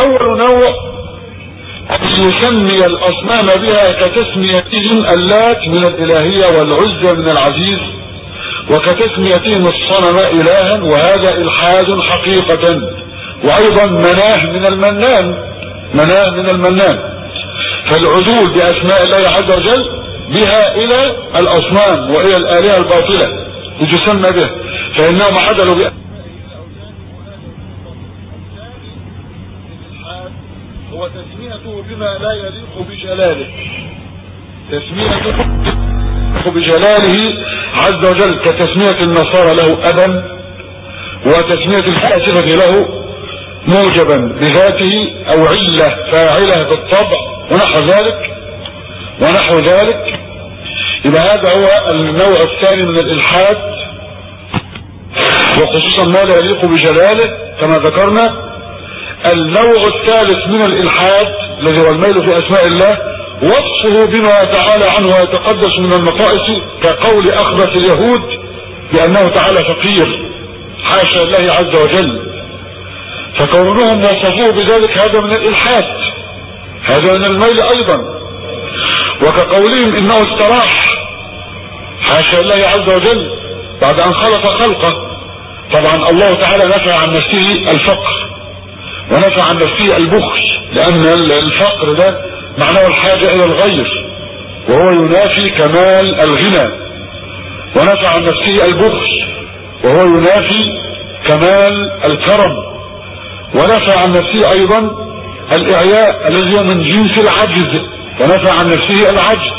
اول نوع ان يسمي الاصنام بها كتسميتهم اللات من الالهية والعزة من العزيز وكتسميتهم الصنم الها وهذا الحاد حقيقة وايضا مناه من المنان مناه من المنان فالعدول باسماء الله عز وجل بها الى الاصنام والى الالهة الباطلة وتسمى به فانهم عدلوا بأسماء وتسميته بما لا يليق بجلاله تسميته بجلاله عز وجل كتسمية النصارى له أبا وتسمية الفلاسفة له موجبا بذاته أو علة فاعلة بالطبع ونحو ذلك ونحو ذلك يبقى هذا هو النوع الثاني من الإلحاد وخصوصا ما لا يليق بجلاله كما ذكرنا النوع الثالث من الالحاد الذي هو الميل في اسماء الله وصفه بما تعالى عنه ويتقدس من النقائص كقول اخبث اليهود بانه تعالى فقير حاشا الله عز وجل فكونهم وصفوه بذلك هذا من الالحاد هذا من الميل ايضا وكقولهم انه استراح حاشا الله عز وجل بعد ان خلق خلقه طبعا الله تعالى نفى عن نفسه الفقر ونفى عن نفسه البخل لان الفقر ده معناه الحاجة الى الغير وهو ينافي كمال الغنى ونفى عن نفسه البخل وهو ينافي كمال الكرم ونفى عن نفسه ايضا الاعياء الذي هو من جنس العجز ونفى عن نفسه العجز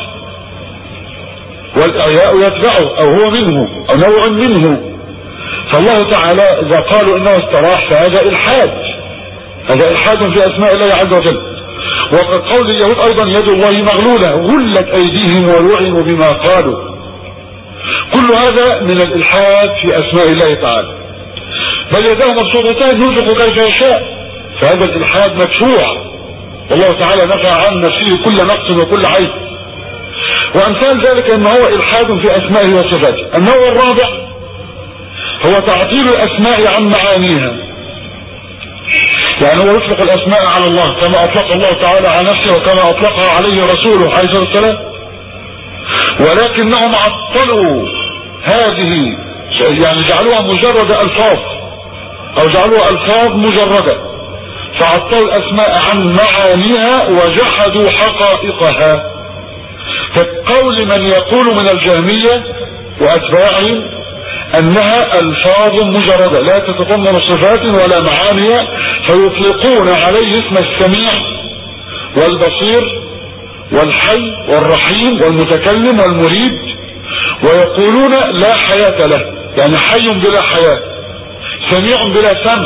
والاعياء يتبعه او هو منه او نوع منه فالله تعالى اذا قالوا انه استراح فهذا الحاد هذا الحاد في اسماء الله عز وجل وقد قول اليهود ايضا يد الله مغلولة غلت ايديهم ولعنوا بما قالوا كل هذا من الالحاد في اسماء الله تعالى بل يداه مبسوطتان ينفق كيف يشاء فهذا الالحاد مدفوع والله تعالى نفى عن نفسه كل نقص وكل عيب وامثال ذلك ان هو الحاد في اسمائه وصفاته النوع الرابع هو تعطيل الاسماء عن معانيها يعني هو يطلق الاسماء على الله كما اطلق الله تعالى على نفسه وكما اطلقها عليه رسوله عليه الصلاه والسلام ولكنهم عطلوا هذه يعني جعلوها مجرد الفاظ او جعلوها الفاظ مجردة فعطلوا الاسماء عن معانيها وجحدوا حقائقها كقول من يقول من الجهمية واتباعهم انها الفاظ مجردة لا تتضمن صفات ولا معاني فيطلقون عليه اسم السميع والبصير والحي والرحيم والمتكلم والمريد ويقولون لا حياة له يعني حي بلا حياة سميع بلا سمع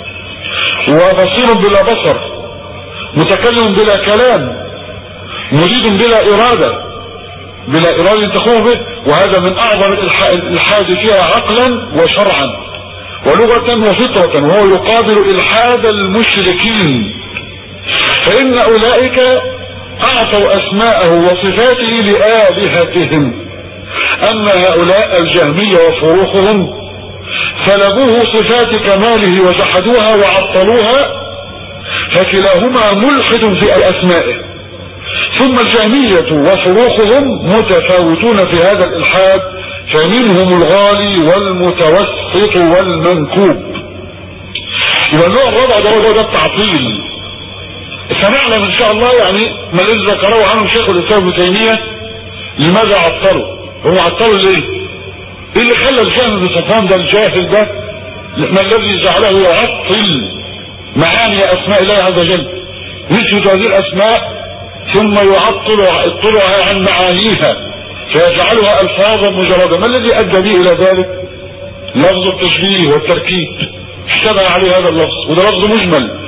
وبصير بلا بصر متكلم بلا كلام مريد بلا ارادة بلا ارادة تقوم به وهذا من اعظم الالحاد فيها عقلا وشرعا ولغة وفطرة وهو يقابل الحاد المشركين فان اولئك اعطوا اسماءه وصفاته لآلهتهم اما هؤلاء الجهمية وفروخهم سلبوه صفات كماله وجحدوها وعطلوها فكلاهما ملحد في اسمائه ثم الجهمية وفروخهم متفاوتون في هذا الالحاد فمنهم الغالي والمتوسط والمنكوب يبقى النوع الرابع ده هو ده التعطيل سنعلم ان شاء الله يعني ما الذي ذكره عنه شيخ الاسلام ابن تيميه لماذا عطلوا هو عطلوا ليه ايه اللي خلى الجهل بن صفوان ده الجاهل ده ما الذي جعله يعطل معاني اسماء الله عز وجل يثبت هذه الاسماء ثم يعطل اطلعها عن معانيها فيجعلها الفاظا مجرده ما الذي ادى به الى ذلك لفظ التشبيه والتركيب اشتغل عليه هذا اللفظ وده لفظ مجمل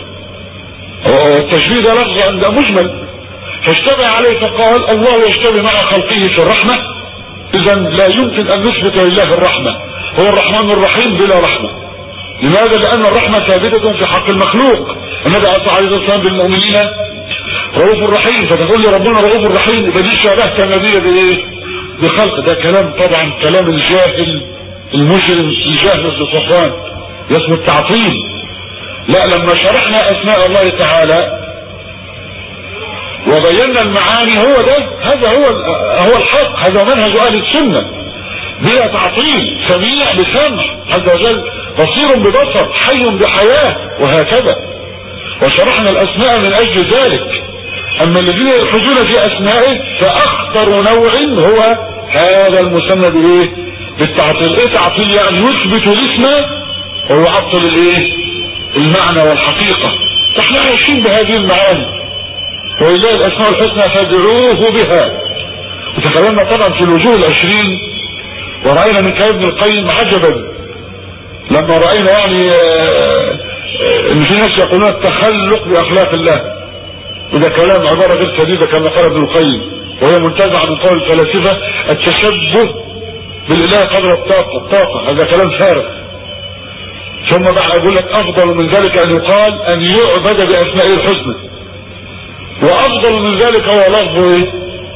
التشبيه ده لفظ عند مجمل فاشتبه عليه فقال الله يشتبه مع خلقه في الرحمة اذا لا يمكن ان نثبت لله الرحمة هو الرحمن الرحيم بلا رحمة لماذا لان الرحمة ثابتة في حق المخلوق النبي عليه الصلاة والسلام بالمؤمنين رؤوف الرحيم فتقول لي ربنا رؤوف الرحيم يبقى دي شبهت النبي بايه بخلق ده كلام طبعا كلام الجاهل المجرم الجاهل الصفوان يسمى التعطيل لا لما شرحنا اسماء الله تعالى وبينا المعاني هو ده هذا هو هو الحق هذا منهج اهل السنه بلا تعطيل سميع بسمع عز وجل بصير ببصر حي بحياه وهكذا وشرحنا الاسماء من اجل ذلك اما الذين يلحدون في اسمائه فاخطر نوع هو هذا المسمى بايه بالتعطيل ايه تعطيل يعني يثبت الاسم ويعطل الايه المعنى والحقيقة احنا عايشين بهذه المعاني ولله الاسماء الحسنى فادعوه بها وتكلمنا طبعا في الوجوه العشرين ورأينا من كلام ابن القيم عجبا لما رأينا يعني ان في ناس يقولون التخلق باخلاق الله وده كلام عبارة غير سديدة كما قال ابن القيم وهي منتزعة من قول الفلاسفة التشبه بالاله قدر الطاقة الطاقة هذا كلام فارغ ثم بعد اقول لك افضل من ذلك ان يقال ان يعبد باسمائه الحسنى وافضل من ذلك هو لفظ ايه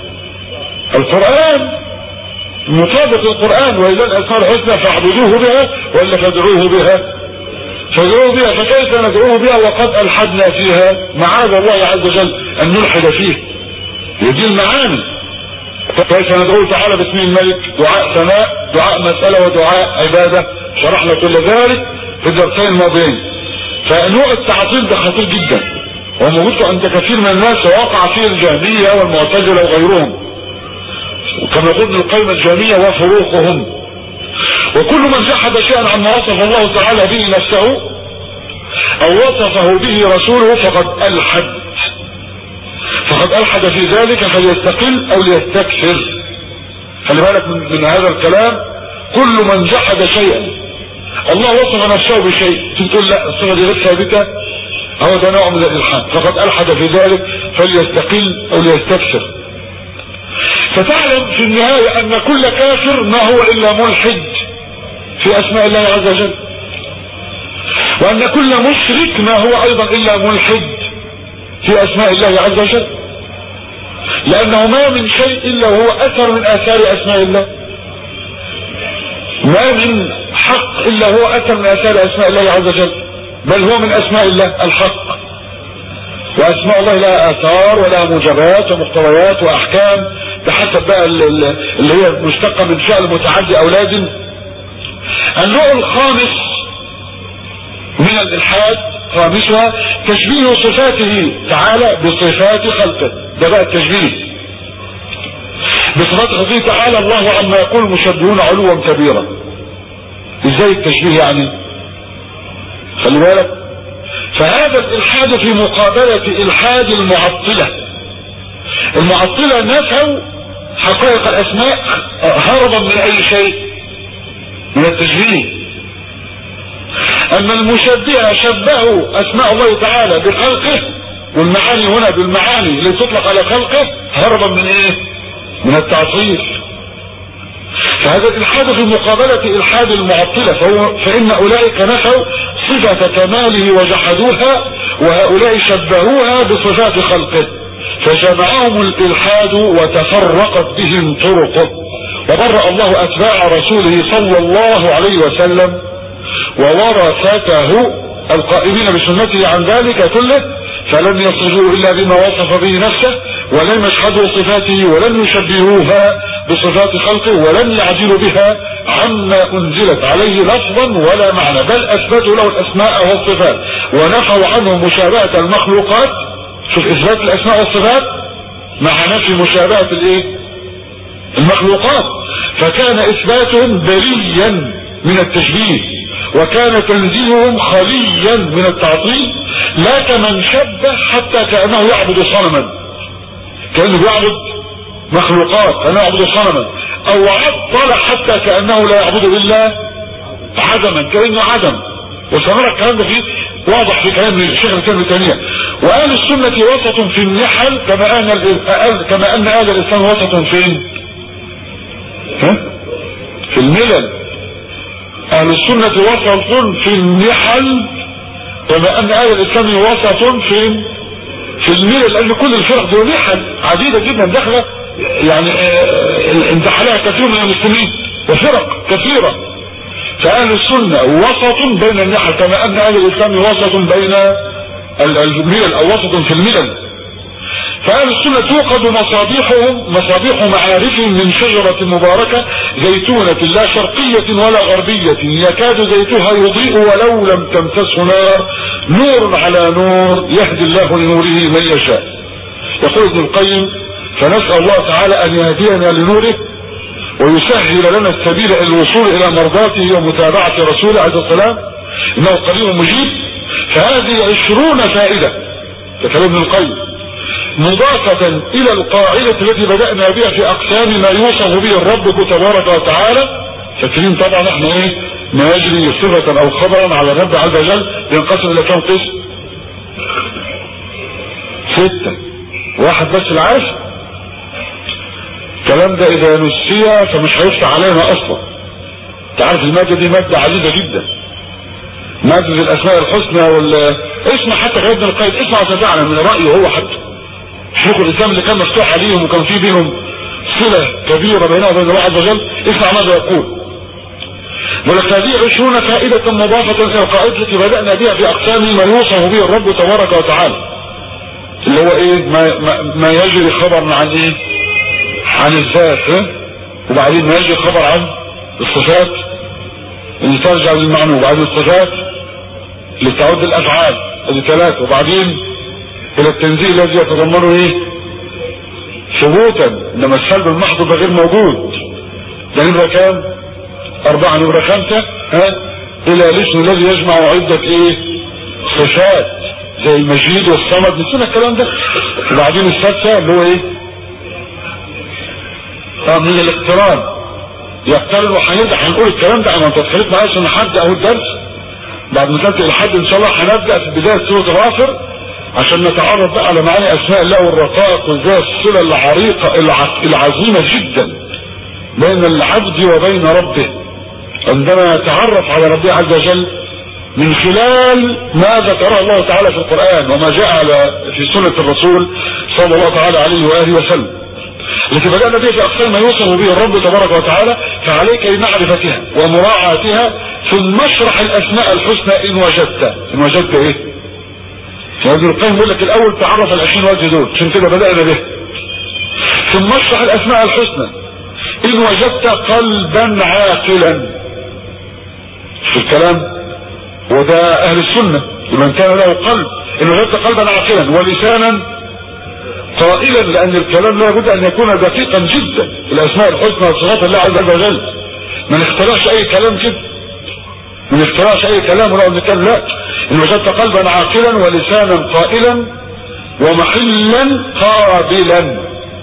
القرآن مطابق القرآن وإذا الأسماء الحسنى فاعبدوه بها وإلا فادعوه بها فادعوه بها فكيف ندعوه بها وقد ألحدنا فيها معاذ الله عز وجل أن نلحد فيه دي المعاني كيف ندعوه تعالى باسم الملك دعاء ثناء دعاء مسألة ودعاء عبادة شرحنا كل ذلك في الدرسين الماضيين فنوع التعطيل ده خطير جدا وموجود عند كثير من الناس وقع فيه الجهمية والمعتزلة وغيرهم وكما يقول ابن القيم الجهمية وفروقهم وكل من جحد شيئا عما وصف الله تعالى به نفسه او وصفه به رسوله فقد الحد فقد الحد في ذلك فليستقل او ليستكثر خلي بالك من, من هذا الكلام كل من جحد شيئا الله وصف نفسه بشيء تقول لا الصفه دي غير ثابته هو ده نوع من الالحاد فقد الحد في ذلك فليستقل او ليستكثر فتعلم في النهايه ان كل كافر ما هو الا ملحد في اسماء الله عز وجل وان كل مشرك ما هو ايضا الا ملحد في اسماء الله عز وجل لانه ما من شيء الا هو اثر من اثار اسماء الله ما من حق الا هو اثر من اثار اسماء الله عز وجل بل هو من اسماء الله الحق واسماء الله لها اثار ولها موجبات ومقتضيات واحكام بحسب بقى اللي هي مشتقه من فعل متعدي او لازم النوع الخامس من الالحاد خامسها تشبيه صفاته تعالى بصفات خلقه ده بقى التشبيه بصفات خلقه تعالى الله عما يقول مشبهون علوا كبيرا ازاي التشبيه يعني خلي بالك فهذا الالحاد في مقابلة الحاد المعطلة المعطلة نفوا حقائق الاسماء هربا من اي شيء من التشبيه اما المشبهة شبهوا اسماء الله تعالى بخلقه والمعاني هنا بالمعاني اللي تطلق على خلقه هربا من ايه من التعطيل فهذا الالحاد في مقابلة الحاد المعطلة فهو فان اولئك نفوا صفة كماله وجحدوها وهؤلاء شبهوها بصفات خلقه فجمعهم الالحاد وتفرقت بهم طرقه وبرأ الله اتباع رسوله صلى الله عليه وسلم وورثته القائمين بسنته عن ذلك كله فلم يصفوا الا بما وصف به نفسه ولم يشهدوا صفاته ولم يشبهوها بصفات خلقه ولم يعدلوا بها عما انزلت عليه لفظا ولا معنى بل اثبتوا له الاسماء والصفات ونفوا عنه مشابهة المخلوقات شوف اثبات الاسماء والصفات مع نفي مشابهة الايه المخلوقات فكان اثباتهم بريا من التشبيه وكان تنزيههم خليا من التعطيل لا كمن شبه حتى كأنه يعبد صنما كأنه يعبد مخلوقات كأنه يعبد صنما او عطل حتى كأنه لا يعبد الا عدما كأنه عدم وسنرى الكلام ده فيه واضح في كلام الشيخ الكلام الثانية وأهل السنة وسط في النحل كما أن كما أن أهل الإسلام وسط فين؟ ها؟ في الملل اهل السنة وسط في النحل كما ان اهل الاسلام وسط في في الملل لان كل الفرق دي نحل عديدة جدا داخلة يعني اه انتحلها كثير من المسلمين وفرق كثيرة فأهل السنة وسط بين الناحية كما أن أهل الإسلام وسط بين الملل أو وسط في الملل فأهل السنة توقد مصابيحهم مصابيح معارفهم من شجرة مباركة زيتونة لا شرقية ولا غربية يكاد زيتها يضيء ولو لم تمسسه نار نور على نور يهدي الله لنوره من يشاء يقول ابن القيم فنسأل الله تعالى أن يهدينا لنوره ويسهل لنا السبيل الى الوصول الى مرضاته ومتابعة رسوله عليه السلام انه قريب مجيب فهذه عشرون فائدة كلام ابن القيم مضافة الى القاعدة التي بدأنا بها في اقسام ما يوصف به الرب تبارك وتعالى فاكرين طبعا احنا ايه ما يجري صفة او خبرا على الرب عز وجل ينقسم الى كم قسم ستة واحد بس العاشر الكلام ده اذا نسي فمش هيفتح علينا اصلا تعرف المادة دي مادة عزيزة جدا مادة الاسماء الحسنى وال اسمع حتى غير ابن القيد اسمع وتدعنا من رأيه هو حتى شيوخ الاسلام اللي كان مفتوح عليهم وكان في بينهم صلة كبيرة بينهم وبين الله عز وجل اسمع ماذا يقول ولك هذه عشرون فائدة مضافة الى القاعدة التي بدأنا بها في اقسام ما يوصف به الرب تبارك وتعالى اللي هو ايه ما, ما, ما يجري خبر عن ايه عن الذات وبعدين ما يجي خبر عن الصفات اللي ترجع للمعنى وبعدين الصفات اللي تعود الافعال ادي ثلاثة وبعدين الى التنزيل الذي يتضمنه ايه ثبوتا انما السلب المحض ده غير موجود ده نمرة كام اربعة نمرة خمسة ها الى الاسم الذي يجمع عدة ايه صفات زي المجيد والصمد نسينا الكلام ده وبعدين السادسة اللي هو ايه من الاقتران يقترن وهنرجع هنقول الكلام ده انا انت اتخليت معايا عشان حد اهو الدرس بعد ما تنتهي الحد ان شاء الله هنبدا في بدايه سوره غافر عشان نتعرف بقى على معاني اسماء الله والرقائق وازاي الصله العريقه العظيمه جدا بين العبد وبين ربه عندما يتعرف على ربه عز وجل من خلال ما ذكره الله تعالى في القرآن وما جاء في سنة الرسول صلى الله تعالى عليه وآله وسلم التي بدأنا بها في أقسام ما يوصف به الرب تبارك وتعالى فعليك بمعرفتها ومراعاتها ثم اشرح الأسماء الحسنى إن وجدت إن وجدت إيه ابن القيم يقول لك الأول تعرف العشرين وجه دول عشان كده بدأنا به ثم اشرح الأسماء الحسنى إن وجدت قلبا عاقلا في الكلام وده أهل السنة لمن كان له قلب إن وجدت قلبا عاقلا ولسانا قائلا لان الكلام لا بد ان يكون دقيقا جدا الاسماء الحسنى وصفات الله عز وجل ما نخترعش اي كلام كده ما نخترعش اي كلام ولو نتكلم لا ان وجدت قلبا عاقلا ولسانا قائلا ومحلا قابلا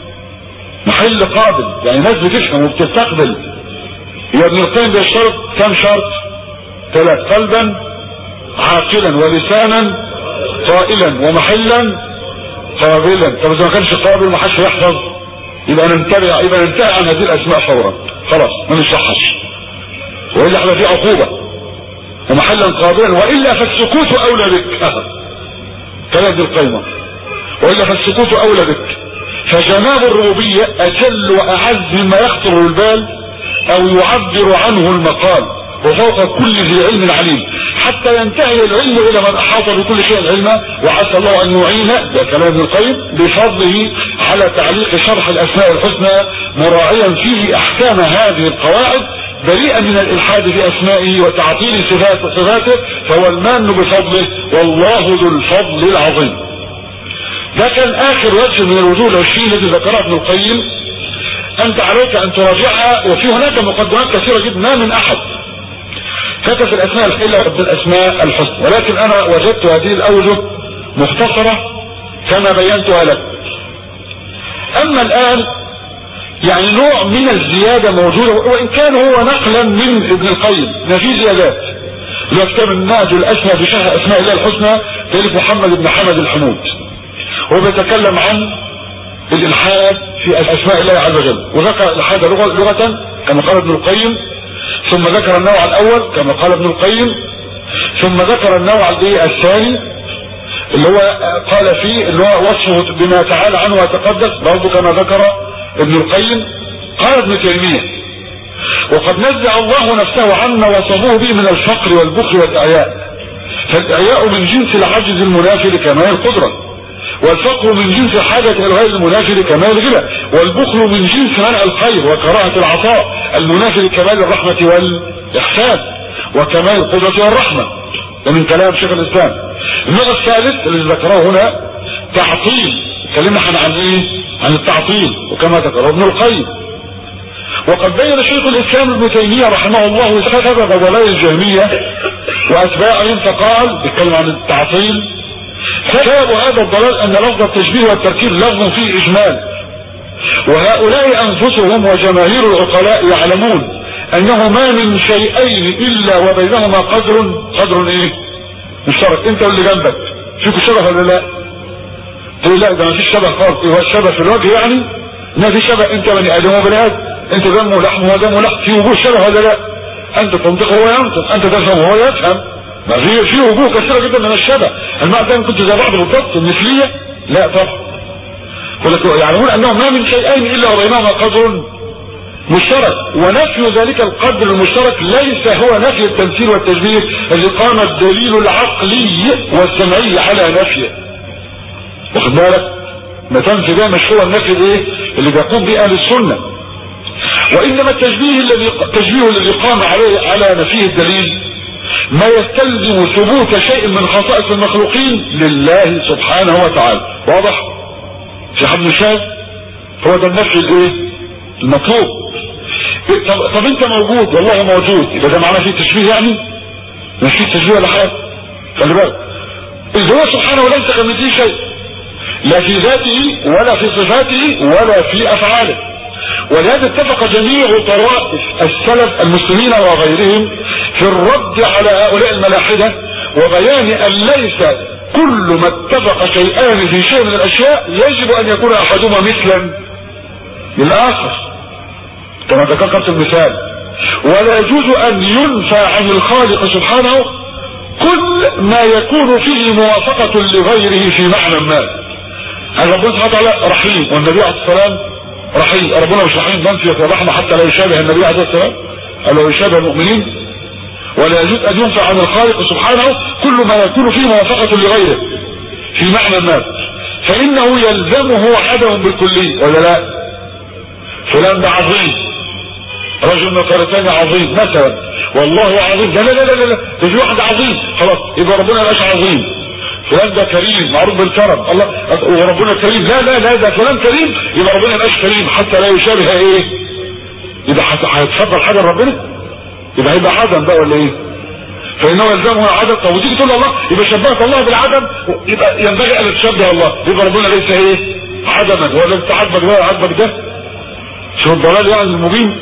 محل قابل يعني ناس بتفهم وبتستقبل يا ابن القيم بيشترط كم شرط ثلاث قلبا عاقلا ولسانا قائلا ومحلا قابلا طب اذا ما كانش قابل ما حدش يحفظ يبقى ننتبه يبقى ننتهي عن هذه الاسماء فورا خلاص ما نشرحهاش والا احنا في عقوبه ومحلا قابلا والا فالسكوت اولى بك كلام ابن القيمه والا فالسكوت اولى بك فجناب الربوبيه اجل واعز مما يخطر البال او يعبر عنه المقال وفوق كل ذي علم عليم حتى ينتهي العلم الى من احاط بكل شيء علما وعسى الله ان يعين ده كلام ابن القيم بفضله على تعليق شرح الاسماء الحسنى مراعيا فيه احكام هذه القواعد بريئا من الالحاد في اسمائه وتعطيل صفات صفاته فهو المان بفضله والله ذو الفضل العظيم ده كان اخر وجه من الوجوه العشرين الذي ذكرها ابن القيم انت عليك ان تراجعها وفي هناك مقدمات كثيرة جدا ما من احد كتب الاسماء الا رب الاسماء الحسنى ولكن انا وجدت هذه الاوجه مختصرة كما بينتها لك اما الان يعني نوع من الزيادة موجودة وان كان هو نقلا من ابن القيم ما في زيادات اللي كتاب النهج الاسمى في شرح اسماء الله الحسنى تالف محمد بن حمد الحمود هو بيتكلم عن الالحاد في اسماء الله عز وجل وذكر الالحاد لغة كما قال ابن القيم ثم ذكر النوع الاول كما قال ابن القيم ثم ذكر النوع الثاني اللي هو قال فيه اللي هو وصفه بما تعالى عنه وتقدس برضه كما ذكر ابن القيم قال ابن تيمية وقد نزع الله نفسه عنا وصفوه به من الفقر والبخل والإعياء فالإعياء من جنس العجز المنافي لكمال القدرة والفقر من جنس الحاجة إلى الغير المنافي لكمال الغنى والبخل من جنس منع الخير وكراهة العطاء المنافي لكمال الرحمة والإحسان وكمال القدرة والرحمة ده من كلام شيخ الإسلام النوع الثالث اللي ذكره هنا تعطيل كلمة عن ايه عن التعطيل وكما ذكره ابن القيم وقد بين شيخ الاسلام ابن تيمية رحمه الله سبب ضلال الجهمية واتباعهم فقال بيتكلم عن التعطيل سبب هذا الضلال ان لفظ التشبيه والتركيب لفظ فيه اجمال وهؤلاء انفسهم وجماهير العقلاء يعلمون انه ما من شيئين الا وبينهما قدر قدر ايه مشترك انت واللي جنبك فيكم شبه ولا لا تقول لا ده ما فيش شبه خالص هو الشبه في الوجه يعني ما في شبه انت بني ادم وبني ادم انت دم ولحم ودم ولحم في وجوه شبه ولا لا انت تنطق وهو ينطق انت تفهم وهو يفهم ما في في وجوه كثيره جدا من الشبه المعنى ده كنت زي بعض بالضبط المثليه لا طبعا يعلمون انه ما من شيئين الا وبينهما قدر مشترك ونفي ذلك القدر المشترك ليس هو نفي التمثيل والتشبيه اللي قام الدليل العقلي والسمعي على نفيه واخد بالك ما تنفي ده مش هو النفي الايه اللي بيقوم به اهل السنه وانما التشبيه الذي التشبيه الذي قام عليه على نفيه الدليل ما يستلزم ثبوت شيء من خصائص المخلوقين لله سبحانه وتعالى واضح في حد شاهد هو ده النفي الايه المطلوب طب, طب انت موجود والله موجود يبقى ده معناه فيه تشبيه يعني مش فيه تشبيه ولا حاجه خلي بالك اذ هو سبحانه ليس كمثله شيء لا في ذاته ولا في صفاته ولا في افعاله ولهذا اتفق جميع طوائف السلف المسلمين وغيرهم في الرد على هؤلاء الملاحدة وبيان ان ليس كل ما اتفق شيئان في شيء من الاشياء يجب ان يكون احدهما مثلا للاخر كما ذكرت المثال ولا يجوز ان ينفى عن الخالق سبحانه كل ما يكون فيه موافقة لغيره في معنى ما هذا ربنا سبحانه وتعالى رحيم والنبي عليه الصلاة والسلام رحيم ربنا مش رحيم منفي في الرحمة حتى لا يشابه النبي عليه الصلاة والسلام أو لا يشابه المؤمنين ولا يجوز أن ينفع عن الخالق سبحانه كل ما يكون فيه موافقة لغيره في معنى ما فإنه يلزمه عدم بالكلية ولا لا فلان ده عظيم رجل نصرتاني عظيم مثلا والله عظيم لا لا لا لا لا ده في واحد عظيم خلاص يبقى ربنا مش عظيم فلان ده كريم معروف بالكرم الله وربنا كريم لا لا لا ده فلان كريم يبقى ربنا مش كريم حتى لا يشابه ايه يبقى هيتفضل حاجه ربنا يبقى هيبقى عدم بقى ولا ايه فانه يلزمه عدم طب وتيجي تقول الله يبقى شبهت الله بالعدم يبقى ينبغي ان تشبه الله يبقى ربنا ليس ايه عدما ولا انت عاجبك ده عاجبك ده شو الضلال يعني المبين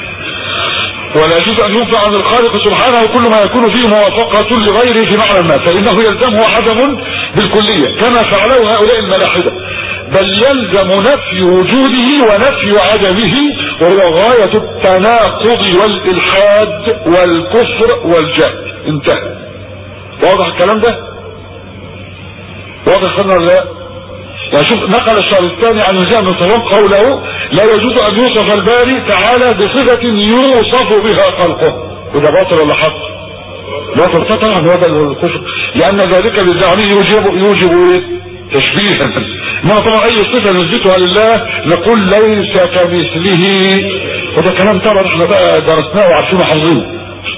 ولا يجوز ان ينفع عن الخالق سبحانه كل ما يكون فيه موافقة لغيره في معنى ما فانه يلزمه عدم بالكلية كما فعله هؤلاء الملاحدة بل يلزم نفي وجوده ونفي عدمه وهو غاية التناقض والالحاد والكفر والجهل انتهى واضح الكلام ده واضح خلنا ولا لا يعني شوف نقل الشارستاني عن نزام بن صفوان قوله لا يجوز ان يوصف الباري تعالى بصفة يوصف بها خلقه وده باطل ولا حق باطل طبعا هذا الكفر لان ذلك لزعمه يوجب يوجب ايه تشبيها ما طبعا اي صفة نثبتها لله نقول ليس كمثله وده كلام طبعا احنا بقى درسناه وعارفينه حافظينه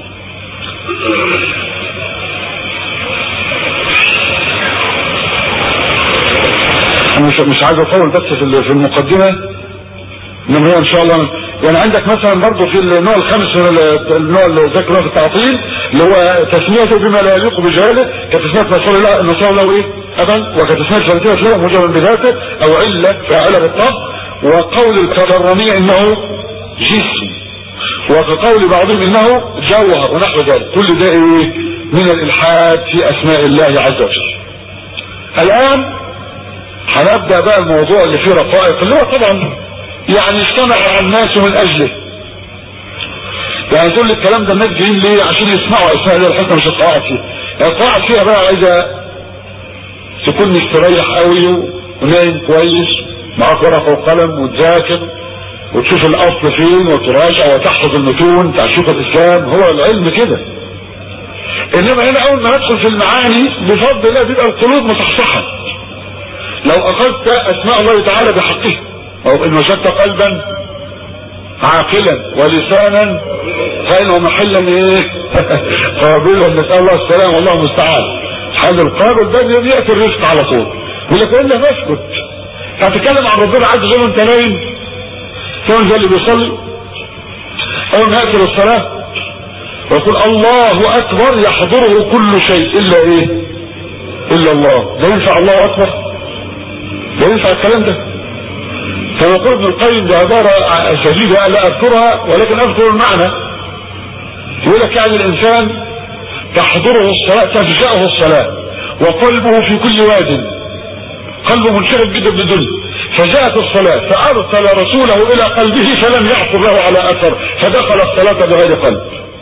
مش مش عايز اطول بس في في المقدمه انما هي ان شاء الله يعني عندك مثلا برضه في النوع الخامس من النوع اللي ذكرناه في التعطيل اللي هو تسميته بما لا يليق بجلاله كتسميه نصر الله النصر له ايه ابا وكتسميه فلسفه له مجرد بذاته او عله فاعله بالطبع وقول الكراميه انه جسم وكقول بعضهم انه جوهر ونحو ذلك كل ده ايه من الالحاد في اسماء الله عز وجل الان هنبدأ بقى الموضوع اللي فيه رقائق اللي هو طبعا يعني اجتمع الناس من اجله يعني تقول لي الكلام ده الناس جايين ليه عشان يسمعوا اسماء الله الحسنى مش القواعد فيها القواعد فيها بقى عايزة تكون مستريح قوي ونايم كويس معاك ورقة وقلم وتذاكر وتشوف الاصل فين وتراجع وتحفظ المتون بتاع شيوخ الاسلام هو العلم كده انما هنا اول ما ندخل في المعاني بفضل الله بيبقى القلوب مصحصحه لو اخذت اسماء الله تعالى بحقه او ان وجدت قلبا عاقلا ولسانا فإنه محلا ايه قابلا نسأل الله السلام والله المستعان حال القابل ده يأتي الرزق على طول يقول لك الا نسكت هتتكلم عن ربنا عز وجل وانت نايم كمان زي اللي بيصلي اول ما يأتي للصلاة ويقول الله اكبر يحضره كل شيء الا ايه الا الله ده ينفع الله اكبر ده ينفع الكلام ده فيقول ابن القيم بعبارة شديدة لا اذكرها ولكن اذكر المعنى يقول لك يعني الانسان تحضره الصلاة تفجأه الصلاة وقلبه في كل واد قلبه منشغل جدا بالدنيا فجاءت الصلاة فأرسل رسوله إلى قلبه فلم يعثر له على أثر فدخل الصلاة بغير قلب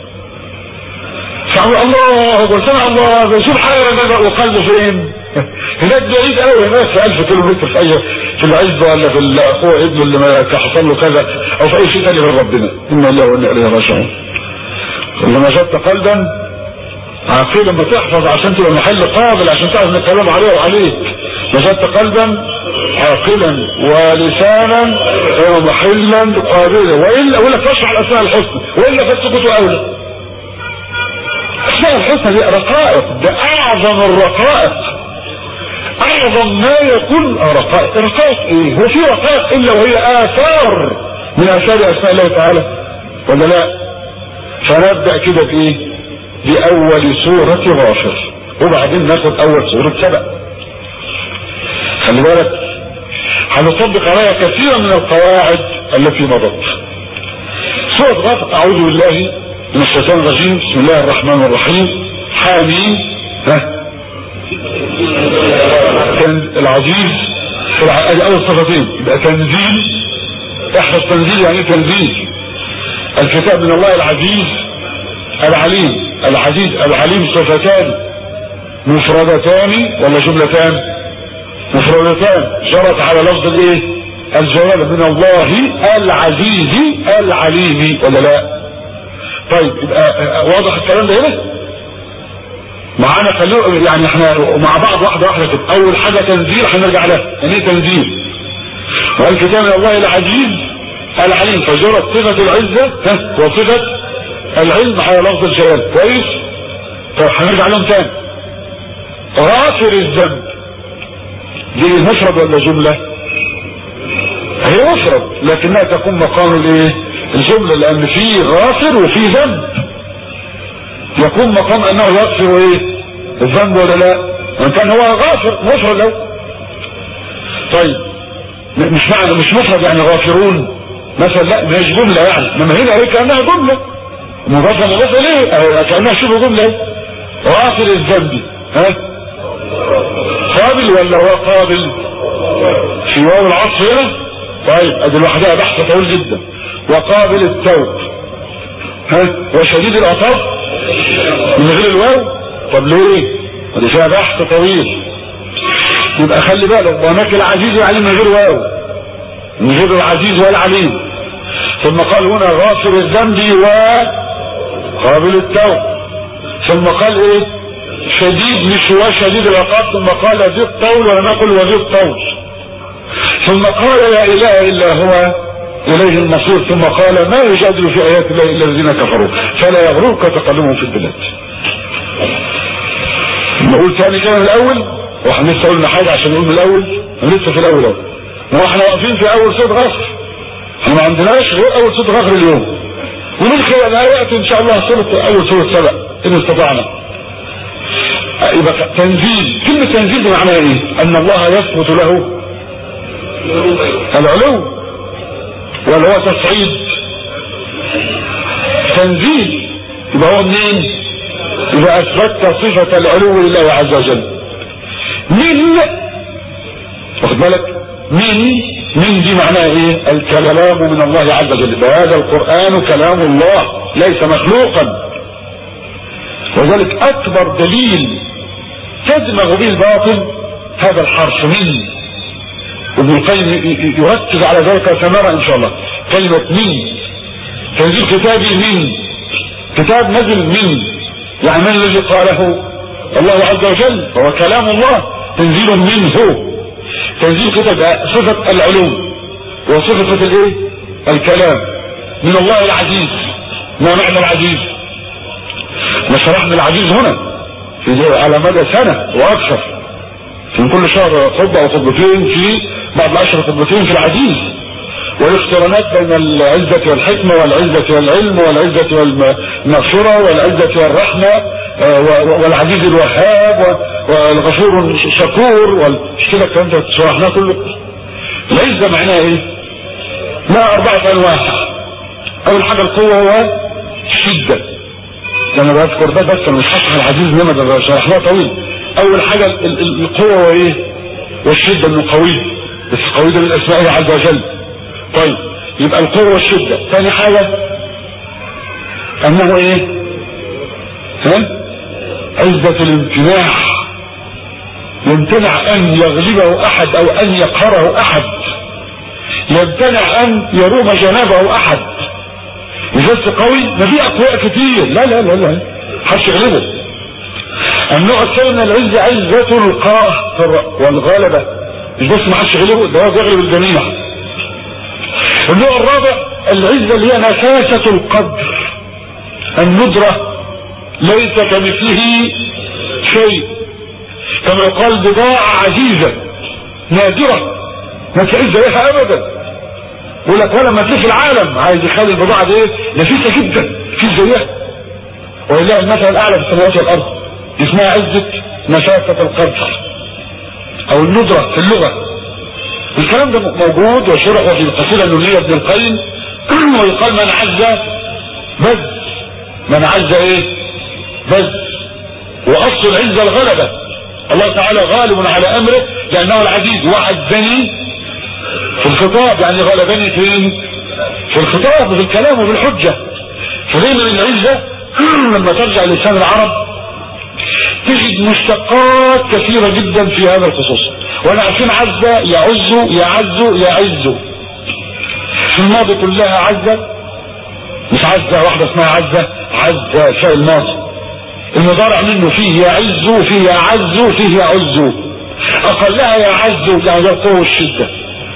فقال الله أكبر سمع الله سبحان الله وقلبه فين؟ هناك بعيد قوي هناك في 1000 كيلو متر في اي في العزبه ولا في اخوه ابنه اللي ما حصل له كذا او في اي شيء ثاني من ربنا انا الله وانا اليه راجعون لما جبت قلبا عقيلا لما تحفظ عشان تبقى محل قابل عشان تعرف ان الكلام عليه وعليك وجدت قلبا عاقلا ولسانا ومحلا قابلا والا ولا تشرح الاسماء الحسنى والا فالسكوت اولى الاسماء الحسنى دي رقائق ده اعظم الرقائق اعظم ما يكون رقائق رقائق ايه هو في رقائق الا وهي اثار من اثار اسماء الله تعالى ولا لا فنبدأ كده بايه باول سورة غافر وبعدين ناخد اول سورة سبع خلي بالك هنطبق عليها كثيرا من القواعد التي مضت سورة غافر اعوذ بالله من الشيطان الرجيم بسم الله الرحمن الرحيم حامين ها كان العزيز ادي اول صفتين يبقى تنزيل احفظ تنزيل يعني تنزيل الكتاب من الله العزيز العليم العزيز العليم صفتان مفردتان ولا جملتان مفردتان جرت على لفظ الايه الجلالة من الله العزيز العليم ولا لا طيب يبقى واضح الكلام ده هنا معانا خلوه يعني احنا مع بعض واحدة واحدة كده اول حاجة تنزيل هنرجع لها يعني ايه تنزيل والكتاب من الله العزيز العليم فجرت صفة العزة ها وصفة العلم على لفظ الجلال كويس طب هنرجع لهم تاني غافر الذنب دي مفرد ولا جملة هي مفرد لكنها تكون مقام الايه الجملة لان في غافر وفي ذنب يكون مقام انه يغفر ايه الذنب ولا لا وان كان هو غافر مفرد لو طيب مش معنى مش مفرد يعني غافرون مثلا لا مش جملة يعني انما هنا ايه كأنها جملة مضافة مضافة ليه كأنها شبه جملة غافر الذنب ها قابل ولا هو قابل في واو العصر هنا طيب ادي لوحدها بحث طويل جدا وقابل التوب ها وشديد العطاف من غير الواو طب ليه ادي فيها بحث طويل يبقى خلي بالك وهناك العزيز العليم من غير واو من غير العزيز والعليم ثم قال هنا غافر الذنب وقابل التوب ثم قال ايه شديد مش هو شديد العقاب ثم قال ذي الطول ولم يقل وذي الطول ثم قال لا اله الا هو اليه المصير ثم قال ما يجادل في ايات الله الا الذين كفروا فلا يغررك تقلبهم في البلاد نقول تاني كده من الاول واحنا لسه قلنا حاجه عشان نقول من الاول لسه في الاول اهو ما احنا واقفين في اول صوت غفر احنا ما عندناش غير اول صوت غفر اليوم وندخل على ياتي ان شاء الله سوره اول سوره سبع ان استطعنا يبقى تنزيل كلمة تنزيل بمعنى ايه ان الله يثبت له العلو ولا هو تصعيد تنزيل يبقى هو منين اذا اثبتت صفة العلو لله عز وجل من واخد بالك من من دي معناها ايه الكلام من الله عز وجل هذا القرآن كلام الله ليس مخلوقا وذلك اكبر دليل تدمغ به الباطل هذا الحرف من ابن القيم يركز على ذلك سنرى ان شاء الله كلمة من تنزيل كتابي من كتاب نزل من يعني من الذي قاله الله عز وجل هو كلام الله تنزيل منه تنزيل كتاب صفة العلوم وصفة الايه الكلام من الله العزيز ما معنى العزيز ما شرحنا العزيز هنا في على مدى سنة واكثر في كل شهر خطبة او خطبتين في بعد العشر خطبتين في العزيز والاقترانات بين العزة والحكمة والعزة والعلم والعزة والمغفرة والعزة والرحمة والعزيز الوهاب والغفور الشكور مش كده الكلام ده شرحناه كله العزة معناها ايه؟ لها أربعة أنواع أول حاجة القوة هو الشدة لما بذكر ده بس مش هشرح العزيز انما ده شرحناه طويل أول حاجة القوة وايه؟ والشدة انه قوي بس قوي ده من اسمائه عز وجل طيب يبقى القوة والشدة ثاني حاجة انه ايه ها عزة الامتناع يمتنع ان يغلبه احد او ان يقهره احد يمتنع ان يروم جنابه احد مش بس قوي ما في اقوياء كتير لا لا لا لا محدش يغلبه النوع الثاني من العزة عزة القهر والغلبة مش بس محدش يغلبه ده هو بيغلب الجميع النوع الرابع العزة اللي هي نفاسة القدر الندرة ليس كمثله شيء كما يقال بضاعة عزيزة نادرة ما تعز بها ابدا يقول لك ولا ما في العالم عايز يخلي البضاعة دي نفيسة جدا في زيها ولله المثل الاعلى في السماوات والارض اسمها عزة نفاسة القدر او الندرة في اللغة الكلام ده موجود وشرح في القصيدة النونية ابن القيم ويقال من عز بز من عز ايه بز واصل العزة الغلبة الله تعالى غالب على امره لانه العزيز وعزني في الخطاب يعني غلبني فين في الخطاب وفي الكلام وفي الحجة فدايما العزة لما ترجع لسان العرب تجد مشتقات كثيرة جدا في هذا الخصوص وانا عارفين عز يعز يعز يعز في الماضي كلها عزة مش عزة واحدة اسمها عزة عزة شيء الماضي المضارع منه فيه يعز وفيه يعز وفيه يعز اقلها يعز يعني القوة والشدة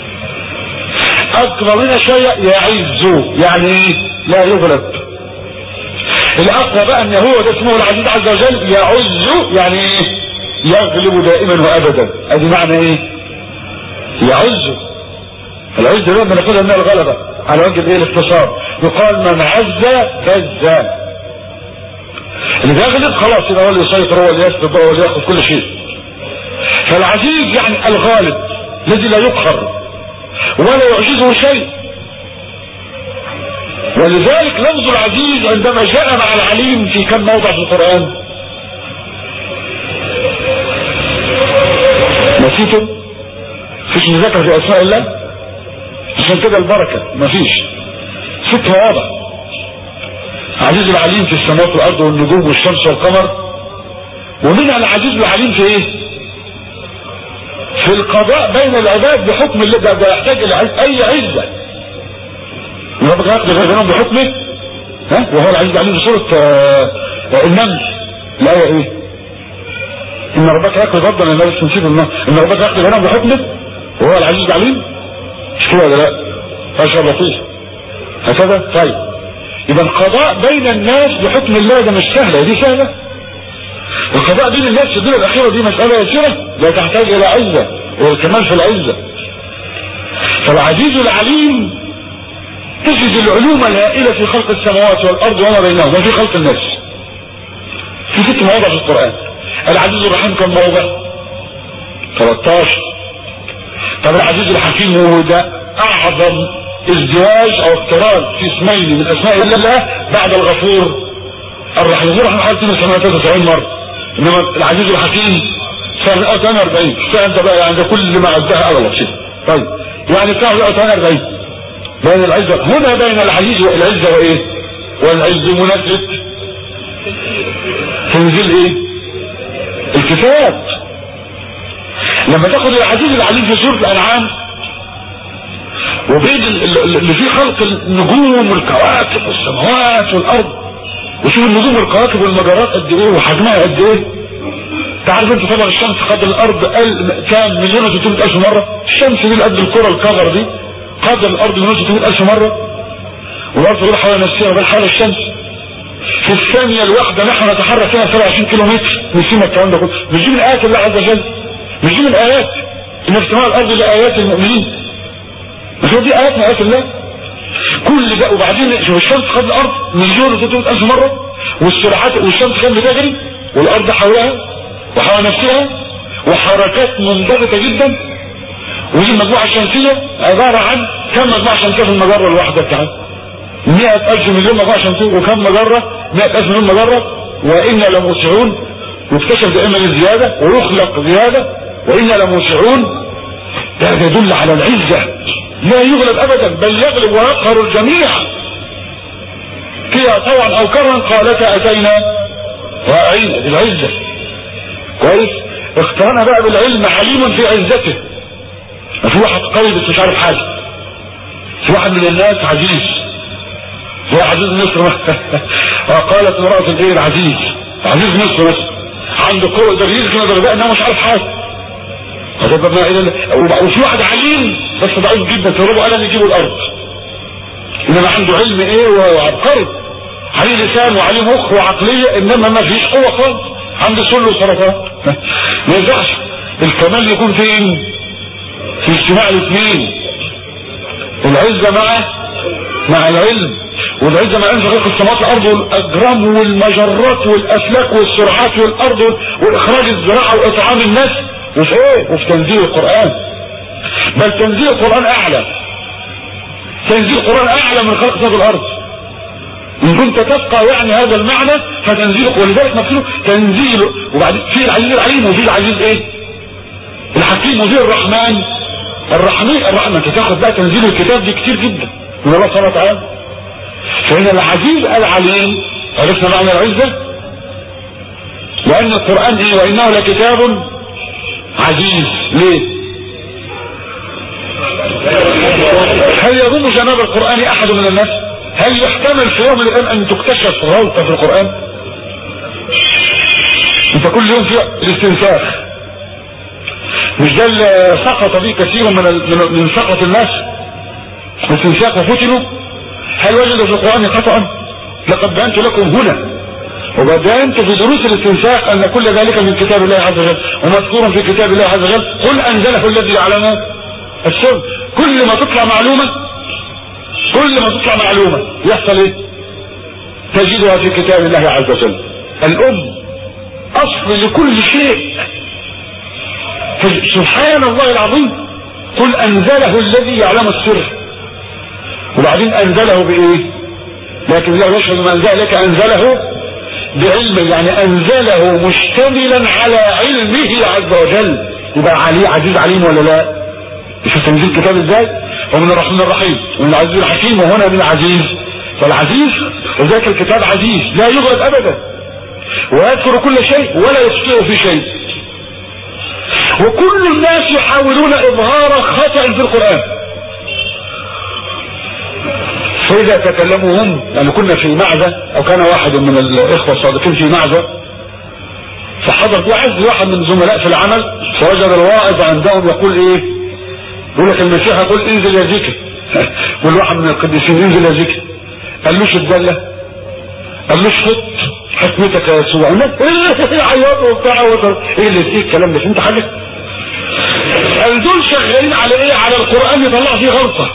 اكبر منها شيء يعز يعني ايه لا يغلب الاقوى بقى ان هو ده اسمه العزيز عز وجل يعز يعني ايه يغلب دائما وابدا ادي معنى ايه يعز العز ده بناخدها من الغلبة على وجه الايه الاختصار يقال من عز فز اللي بيغلب خلاص يبقى هو اللي يسيطر هو اللي يسبب هو اللي ياخذ كل شيء فالعزيز يعني الغالب الذي لا يقهر ولا يعجزه شيء ولذلك لفظ العزيز عندما جاء مع العليم في كم موضع في القرآن نسيتم فيش مذاكرة في اسماء الله عشان كده البركة مفيش ست مواضع عزيز العليم في السماوات والارض والنجوم والشمس والقمر ومنها العزيز العليم في ايه في القضاء بين العباد بحكم الله ده, ده يحتاج الى اي عزة ربك يقضي بينهم بحكمه ها وهو العزيز العليم في سورة آه النمل الآية ايه ان ربك يقضي فضلا النبي نسيب النار ان ربك يقضي بينهم بحكمه وهو العزيز العليم مش كده ولا لا ما شاء الله فيه هكذا طيب يبقى القضاء بين الناس بحكم الله ده مش سهلة دي سهلة القضاء بين الناس في الدنيا الأخيرة دي مسألة يسيرة لا تحتاج إلى عزة والكمال في العزة فالعزيز العليم تجد العلوم الهائلة في خلق السماوات والأرض وما بينهما وفي خلق الناس في ست مواضع في القرآن العزيز الرحيم كم موضع 13 طب العزيز الحكيم هو ده أعظم ازدواج او اقتران في اسمين من اسماء الله بعد الغفور الرحيم الغفور رحمه حالتنا سنة 93 مرة انما العزيز الحكيم سنة 48 فانت بقى يعني ده كل ما عدها اغلط كده طيب يعني بتاع 48 بين العزة هنا بين العزيز والعزة وايه والعز مناسبة تنزيل ايه الكتاب لما تاخد العزيز العليم في سورة الانعام وبين اللي فيه خلق النجوم والكواكب والسماوات والارض وشوف النجوم والكواكب والمجرات قد ايه وحجمها قد ايه تعرف انت طبعا الشمس قد الارض كام مليون و الف مرة الشمس دي قد الكرة الكفر دي قد الارض مليون و الف مرة والارض تدور حول نفسها وبين حول الشمس في الثانية الواحدة نحن نتحرك فيها 27 كيلو متر نسينا الكلام ده كله مش دي من ايات الله عز وجل مش دي من ايات ان في سماء الارض لايات المؤمنين مش دي ايات من ايات الله كل ده وبعدين شوف الشمس خد الارض مليون و الف مرة والسرعات والشمس كانت بتجري والارض حولها وحول نفسها وحركات منضبطة جدا ودي المجموعة الشمسية عبارة عن كم مجموعة شمسية في المجرة الواحدة بتاعتها مئة ألف مليون مجموعة شمسية وكم مجرة مئة ألف مليون مجرة وإنا لموسعون واكتشف دائما الزيادة ويخلق زيادة وإنا لموسعون ده يدل على العزة لا يغلب أبدا بل يغلب ويقهر الجميع فيها طوعا أو كرها قالتا أتينا طائعين العزة كويس اقترن بقى بالعلم عليم في عزته في واحد قوي بس مش عارف حاجة في واحد من الناس عزيز زي عزيز مصر قالت امرأة الايه العزيز عزيز مصر مثلا عنده قوة ده يجي كده ضرباء انه مش عارف حاجة فضربنا الى وفي واحد عليم بس ضعيف جدا تضربه قلم يجيبه الارض انما عنده علم ايه وعبقري عليه لسان وعليه مخ وعقلية انما ما فيش قوة خالص عنده سل وسرطان ما ينفعش الكمال يكون فين في اجتماع الاثنين العزة مع مع العلم والعزة مع علم خلق السماوات والارض والاجرام والمجرات والافلاك والسرعات والارض واخراج الزراعة واطعام الناس وفي ايه وفي تنزيل القرآن بل تنزيل القرآن اعلى تنزيل القرآن اعلى من خلق سماوات الارض ان كنت تفقه يعني هذا المعنى فتنزيله ولذلك مكتوب تنزيله وبعدين في العزيز العليم وفي العزيز ايه الحكيم وفي الرحمن الرحمن الرحمن انت تاخد بقى تنزيل الكتاب دي كتير جدا من الله سبحانه وتعالى فإن العزيز العليم عرفنا معنى العزة وأن القرآن إيه وإنه لكتاب عزيز ليه هل يظن جناب القرآن أحد من الناس هل يحتمل في يوم من الأيام أن تكتشف غلطة في القرآن انت كل يوم في الاستنساخ مش ده اللي سقط به كثير من ال... من سقط الناس استنساخ وفتنوا هل وجدوا في القرآن خطأ لقد بينت لكم هنا وبينت في دروس الاستنساخ ان كل ذلك من كتاب الله عز وجل ومذكور في كتاب الله عز وجل قل انزله الذي يعلم السر كل ما تطلع معلومة كل ما تطلع معلومة يحصل ايه تجدها في كتاب الله عز وجل الام اصل لكل شيء سبحان الله العظيم قل انزله الذي يعلم السر وبعدين انزله بايه لكن الله يشهد ما انزل لك انزله بعلم يعني انزله مشتملا على علمه عز وجل يبقى عليه عزيز عليم ولا لا شوف تنزيل كتاب ازاي ومن الرحمن الرحيم ومن العزيز الحكيم وهنا من عزيز فالعزيز وذاك الكتاب عزيز لا يغلب ابدا ويذكر كل شيء ولا يخطئ في شيء وكل الناس يحاولون اظهار خطأ في القرآن فإذا تكلموا هم يعني كنا في معزة أو كان واحد من الإخوة الصادقين في معزة فحضر يعز واحد من زملاء في العمل فوجد الواعظ عندهم يقول إيه يقول لك المسيح يقول انزل يا ذكر والواحد من القديسين انزل يا ذكر قالوش الدلة قالوش حط حكمتك يا يسوع الناس عياطوا وبتاع ايه اللي ايه الكلام ده انت حاجة قال دول شغالين على ايه على القرآن يطلع فيه غلطة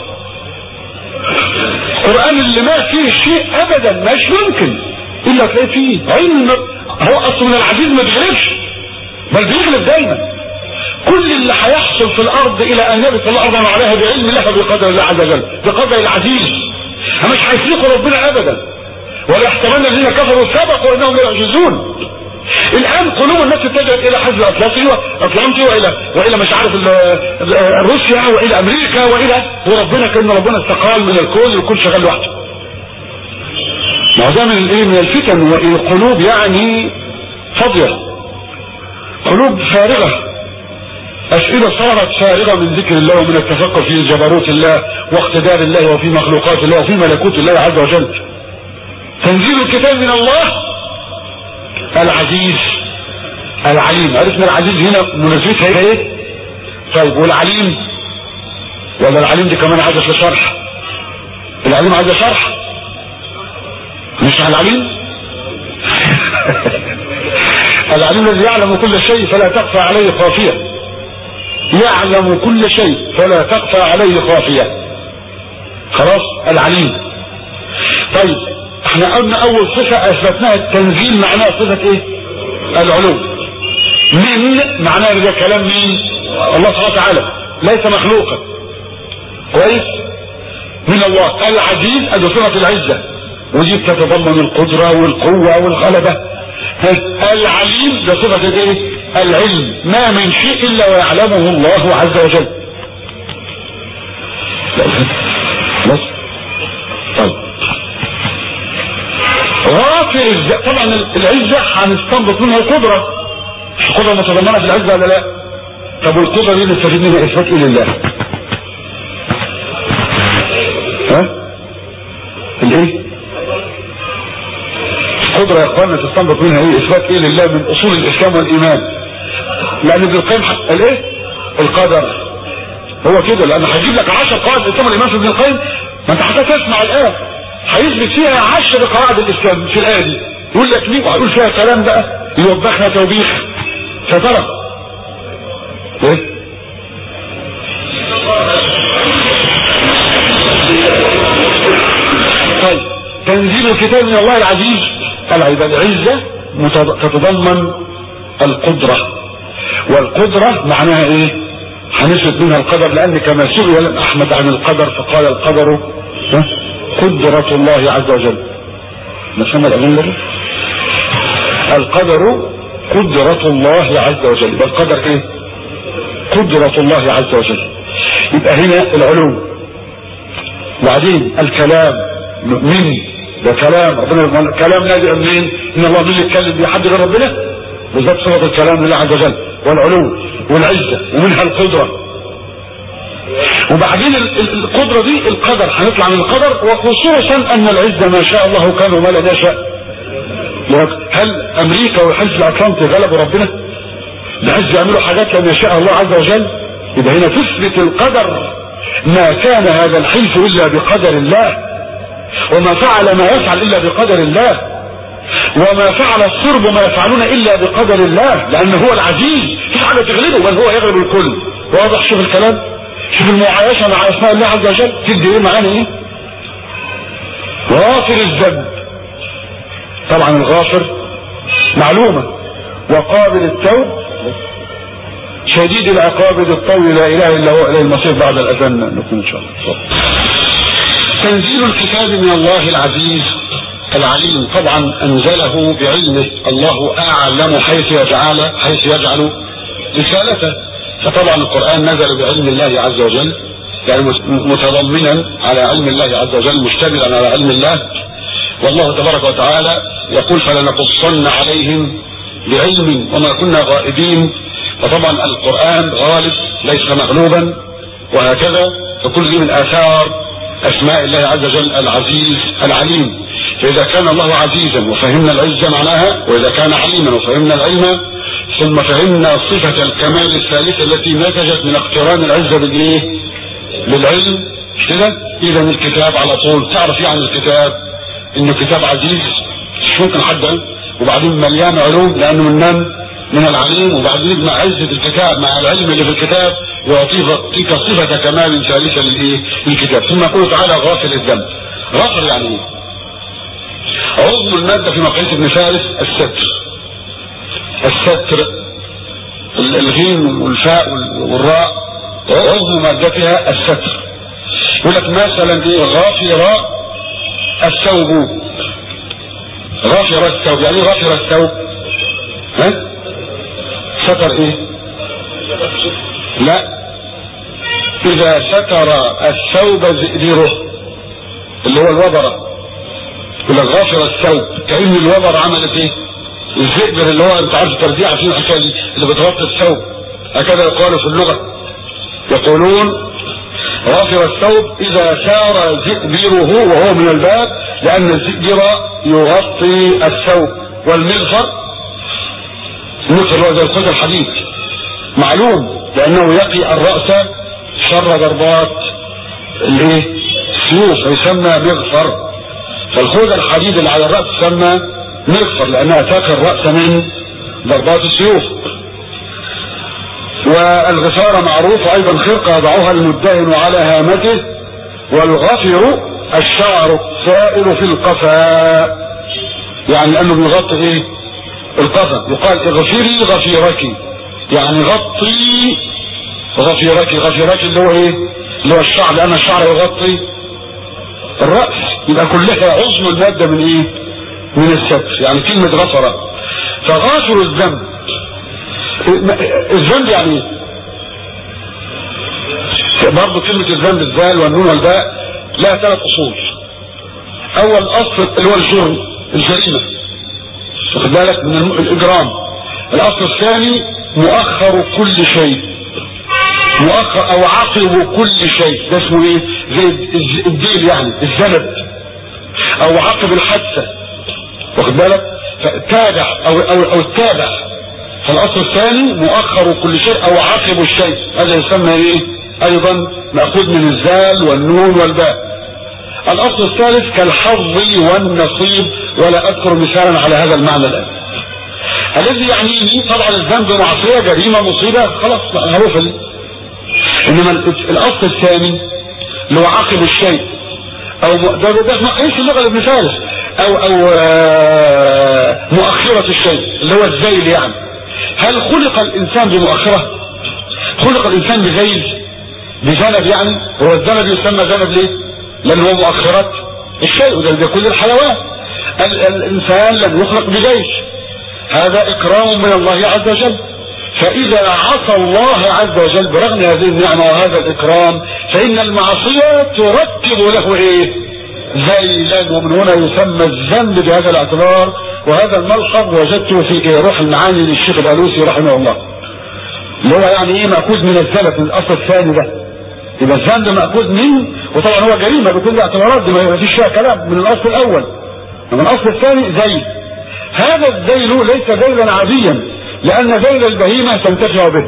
القرآن اللي ما فيه شيء ابدا مش ممكن الا تلاقي فيه علم هو اصلا من العزيز ما بيغلبش بل بيغلب دايما كل اللي هيحصل في الارض الى ان يبث الارض عليها بعلم الله بقدر الله عز وجل بقدر العزيز مش هيسيقوا ربنا ابدا ولا يحتملن الذين كفروا سبقوا انهم يعجزون الان قلوب الناس اتجهت الى حزب اطلسي واطلنطي والى والى مش عارف روسيا والى امريكا والى وربنا كان ربنا استقال من الكون ويكون شغال لوحده ما ده من الايه من الفتن والقلوب يعني فاضيه قلوب فارغه أسئلة صارت فارغة من ذكر الله ومن التفكر في جبروت الله واقتدار الله وفي مخلوقات الله وفي ملكوت الله عز وجل تنزيل الكتاب من الله العزيز العليم عرفنا العزيز هنا مناسبتها ايه طيب والعليم ولا العليم دي كمان عايزه شرح العليم عايزه شرح مش العليم العليم الذي يعلم كل شيء فلا تخفى عليه خافيه يعلم كل شيء فلا تخفى عليه خافيه خلاص العليم طيب احنا قلنا اول صفه اثبتناها التنزيل معناها صفه ايه العلو من معناه ده كلام مين الله سبحانه وتعالى ليس مخلوقا كويس من الله العزيز ادي صفه العزه ودي تتضمن القدره والقوه والغلبه العليم ده صفه الايه العلم ما من شيء الا ويعلمه الله عز وجل بس طيب غافر الز... طبعا العزة هنستنبط منها القدرة القدرة متضمنة في العزة ولا لا طب والقدرة دي نستفيد منها اثبات ايه لله ها الايه القدرة يا اخوانا تستنبط منها ايه اثبات ايه لله من اصول الاسلام والايمان لان ابن القيم الايه القدر هو كده لان هجيب لك 10 قواعد الاسلام والايمان في ابن القيم ما انت حتى تسمع الايه هيثبت فيها 10 قواعد الاسلام في الايه دي يقول لك مين وهيقول فيها كلام بقى يوبخنا توبيخ فترى ايه طيب تنزيل الكتاب من الله العزيز العباد العزة تتضمن القدرة والقدرة معناها ايه هنثبت منها القدر لان كما سئل احمد عن القدر فقال القدر قدرة الله عز وجل نسمى الاظن القدر قدرة الله عز وجل يبقى القدر ايه قدرة الله عز وجل يبقى هنا العلوم وبعدين الكلام من ده كلام ربنا كلام نازل منين ان الله مين يتكلم بحد غير ربنا بالذات صفة الكلام لله عز وجل والعلو والعزة ومنها القدرة وبعدين القدرة دي القدر هنطلع من القدر وخصوصا ان العزة ما شاء الله كان وما لا يشاء هل امريكا والحزب الاطلنطي غلبوا ربنا العز يعملوا حاجات لم يشاء الله عز وجل يبقى هنا تثبت القدر ما كان هذا الحلف الا بقدر الله وما فعل ما يفعل الا بقدر الله وما فعل الصرب ما يفعلون الا بقدر الله لانه هو العزيز مفيش حاجه تغلبه بل هو يغلب الكل واضح شوف الكلام شوف المعايشه مع اسماء الله عز وجل تدي ايه معانا ايه غافر الذنب طبعا الغافر معلومه وقابل التوب شديد العقاب ذي الطول لا اله الا هو اليه المصير بعد الاذان نكون ان شاء الله تنزيل الكتاب من الله العزيز العليم طبعا انزله بعلمه الله اعلم حيث يجعل حيث يجعل رسالته فطبعا القران نزل بعلم الله عز وجل يعني متضمنا على علم الله عز وجل مشتملا على علم الله والله تبارك وتعالى يقول فلنقصن عليهم بعلم وما كنا غائبين وطبعا القرآن غالب ليس مغلوبا وهكذا فكل دي من آثار أسماء الله عز وجل العزيز العليم فإذا كان الله عزيزا وفهمنا العزة معناها وإذا كان عليما وفهمنا العلم ثم فهمنا صفة الكمال الثالثة التي نتجت من اقتران العزة بالإيه؟ بالعلم كده إذا الكتاب على طول تعرف يعني الكتاب إنه كتاب عزيز مش ممكن حد وبعدين مليان علوم لأنه من من العليم وبعدين يجمع عزة الكتاب مع العلم اللي في الكتاب يعطيك صفة كمال ثالثة للايه للكتاب ثم يقول تعالى غافل الذنب غافل يعني ايه عظم المادة في مقاييس ابن فارس الستر الستر الغين والفاء والراء عظم مادتها الستر يقول لك مثلا ايه غافر الثوب غافر الثوب يعني ايه غافر الثوب ها ستر ايه لا اذا ستر الثوب زئدره اللي هو الوبرة يقول لك غافر الثوب كأن الوبرة عملت ايه الزئبر اللي هو انت عارف الترجيع فيه الحكايه دي اللي بتغطي الثوب هكذا يقال في اللغة يقولون غافر الثوب اذا سار زئبره وهو من الباب لان الزئبر يغطي الثوب والمغفر المغفر هو زي الخوذ الحديد معلوم لانه يقي الرأس شر ضربات الايه السيوف يسمى مغفر فالخوذ الحديد اللي على الرأس تسمى مغفر لانها تقي الرأس من ضربات السيوف والغفارة معروف ايضا خرقة يضعها المدهن على هامته والغفر الشعر السائل في القفاء يعني انه بيغطي ايه القفا يقال اغفري غفيرك يعني غطي غفيرك غفيرك اللي هو ايه اللي هو الشعر لان الشعر يغطي الرأس يبقى كلها عظم المادة من ايه من الستر يعني كلمة غفرة فغافر الذنب الذنب يعني برضه كلمة الذنب الزال والنون والباء لها ثلاث اصول اول اصل اللي هو الجرم الجريمة واخد بالك من الاجرام الاصل الثاني مؤخر كل شيء مؤخر او عقب كل شيء ده اسمه ايه زي الديل يعني الذنب او عقب الحادثة واخد بالك تابع او او او التابع فالاصل الثاني مؤخر كل شيء او عقب الشيء هذا يسمى ايه ايضا مأخوذ من الزال والنون والباء الاصل الثالث كالحظ والنصيب ولا اذكر مثالا على هذا المعنى الان الذي يعنيه طبعا الذنب معصية جريمة مصيبة خلاص معروفة دي انما الاصل الثاني اللي هو عقب الشيء او ده ده مقاييس اللغه ابن فارس او او مؤخرة الشيء اللي هو الزيل يعني هل خلق الانسان بمؤخرة خلق الانسان بزيل بذنب يعني هو الذنب يسمى ذنب ليه لان هو مؤخرات الشيء وده ده كل الحيوان الانسان لم يخلق بجيش هذا اكرام من الله عز وجل فاذا عصى الله عز وجل برغم هذه النعمة وهذا الاكرام فان المعصية ترتب له ايه زيلا ومن هنا يسمى الذنب بهذا الاعتبار وهذا الملحظ وجدته في روح المعاني للشيخ الالوسي رحمه الله اللي هو يعني ايه مأخوذ من الزلف من الاصل الثاني ده يبقى الذنب مأخوذ من وطبعا هو جريمة بكل الاعتبارات دي ما فيش فيها كلام من الاصل الاول ومن الاصل الثاني زيل هذا الذيل ليس ذيلا عاديا لان ذيل البهيمة تنتفع به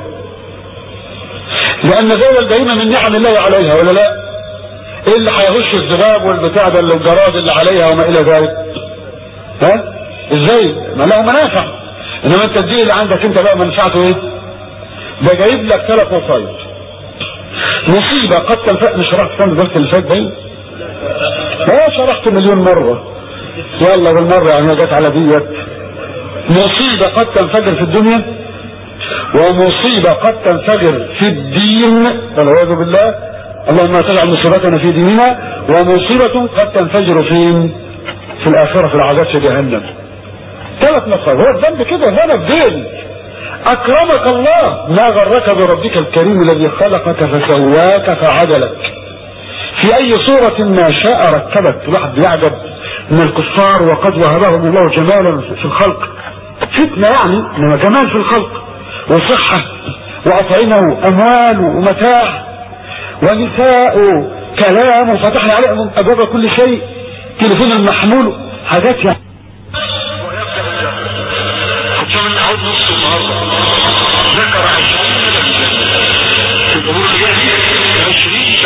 لان ذيل البهيمة من نعم الله عليها ولا لا ايه اللي هيغش الذباب والبتاع ده الجراد اللي عليها وما الى ذلك ها ازاي ما له منافع انما انت الدين اللي عندك انت بقى منفعته ايه ده جايب لك ثلاث وصايا مصيبة قد تنفع مش شرحت كم الدرس اللي فات باين ما شرحت مليون مرة يلا بالمرة يعني جت على ديت مصيبة قد تنفجر في الدنيا ومصيبة قد تنفجر في الدين والعياذ بالله اللهم تجعل مصيبتنا في ديننا ومصيبة قد تنفجر فين في الآخرة في العذاب في جهنم ثلاث مصائب هو الذنب كده ذنب دين اكرمك الله ما غرك بربك الكريم الذي خلقك فسواك فعدلك في اي صورة ما شاء ركبك الواحد بيعجب من الكفار وقد وهبهم الله جمالا في الخلق فتنة يعني انما جمال في الخلق وصحة واطعمه اموال ومتاع ونساء كلام وفتحنا عليهم ابواب كل شيء تليفون المحمول حاجات يعني من عود نص النهارده ذكر عشرين في الامور الجاهليه عشرين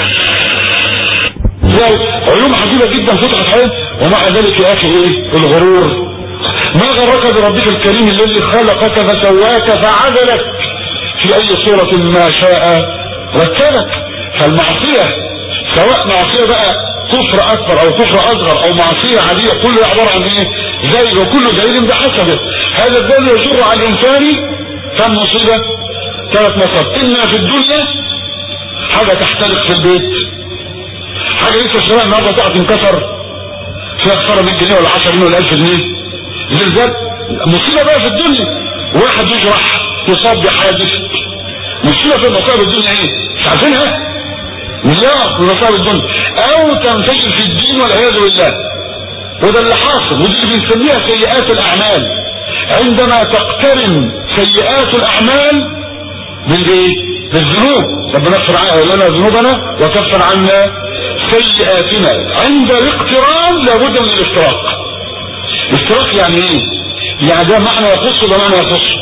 علوم عجيبة جدا فتحت عليه ومع ذلك يا اخي ايه الغرور ما غرك بربك الكريم الذي خلقك فسواك فعدلك في اي صورة ما شاء ركبك فالمعصية سواء معصية بقى كفر اكبر او كفر اصغر او معصية عادية كله عبارة عن ايه زي وكل دليل بحسبه هذا الدليل يجر على الانسان كم مصيبة ثلاث مصائب اما في الدنيا حاجة تحترق في البيت حاجة لسه شراء النهاردة تقعد تنكسر فيها خسارة 100 جنيه ولا 10 جنيه ولا 1000 جنيه زلزال مصيبة بقى في الدنيا واحد يجرح يصاب بحادث مصيبة في مصائب الدنيا ايه مش عارفينها مليار من مصائب الدنيا او تنفجر في الدين والعياذ بالله وده اللي حاصل ودي اللي بنسميها سيئات الاعمال عندما تقترن سيئات الاعمال بالايه بالذنوب ربنا اغفر لنا ذنوبنا وكفر عنا سيئاتنا عند الاقتران لابد من الافتراق الافتراق يعني ايه يعني ده معنى يخص ولا معنى يخص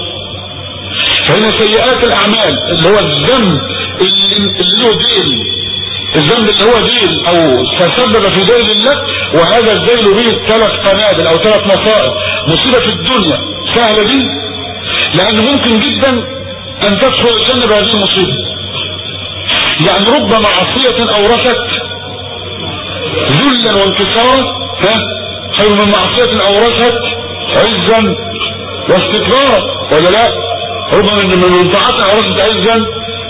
فإن سيئات الأعمال اللي هو الذنب اللي, اللي له دين الذنب اللي هو دين أو تسبب في دين الله وهذا الدين به ثلاث قنابل أو ثلاث مصائب مصيبة في الدنيا سهلة دي لأن ممكن جدا أن تدخل الجنة بهذه المصيبة يعني رب معصية أورثت ذلا وانكسارا ها خير من معصية أورثت عزا واستكبارا ولا لا ربما من المنفعات أورثت عزا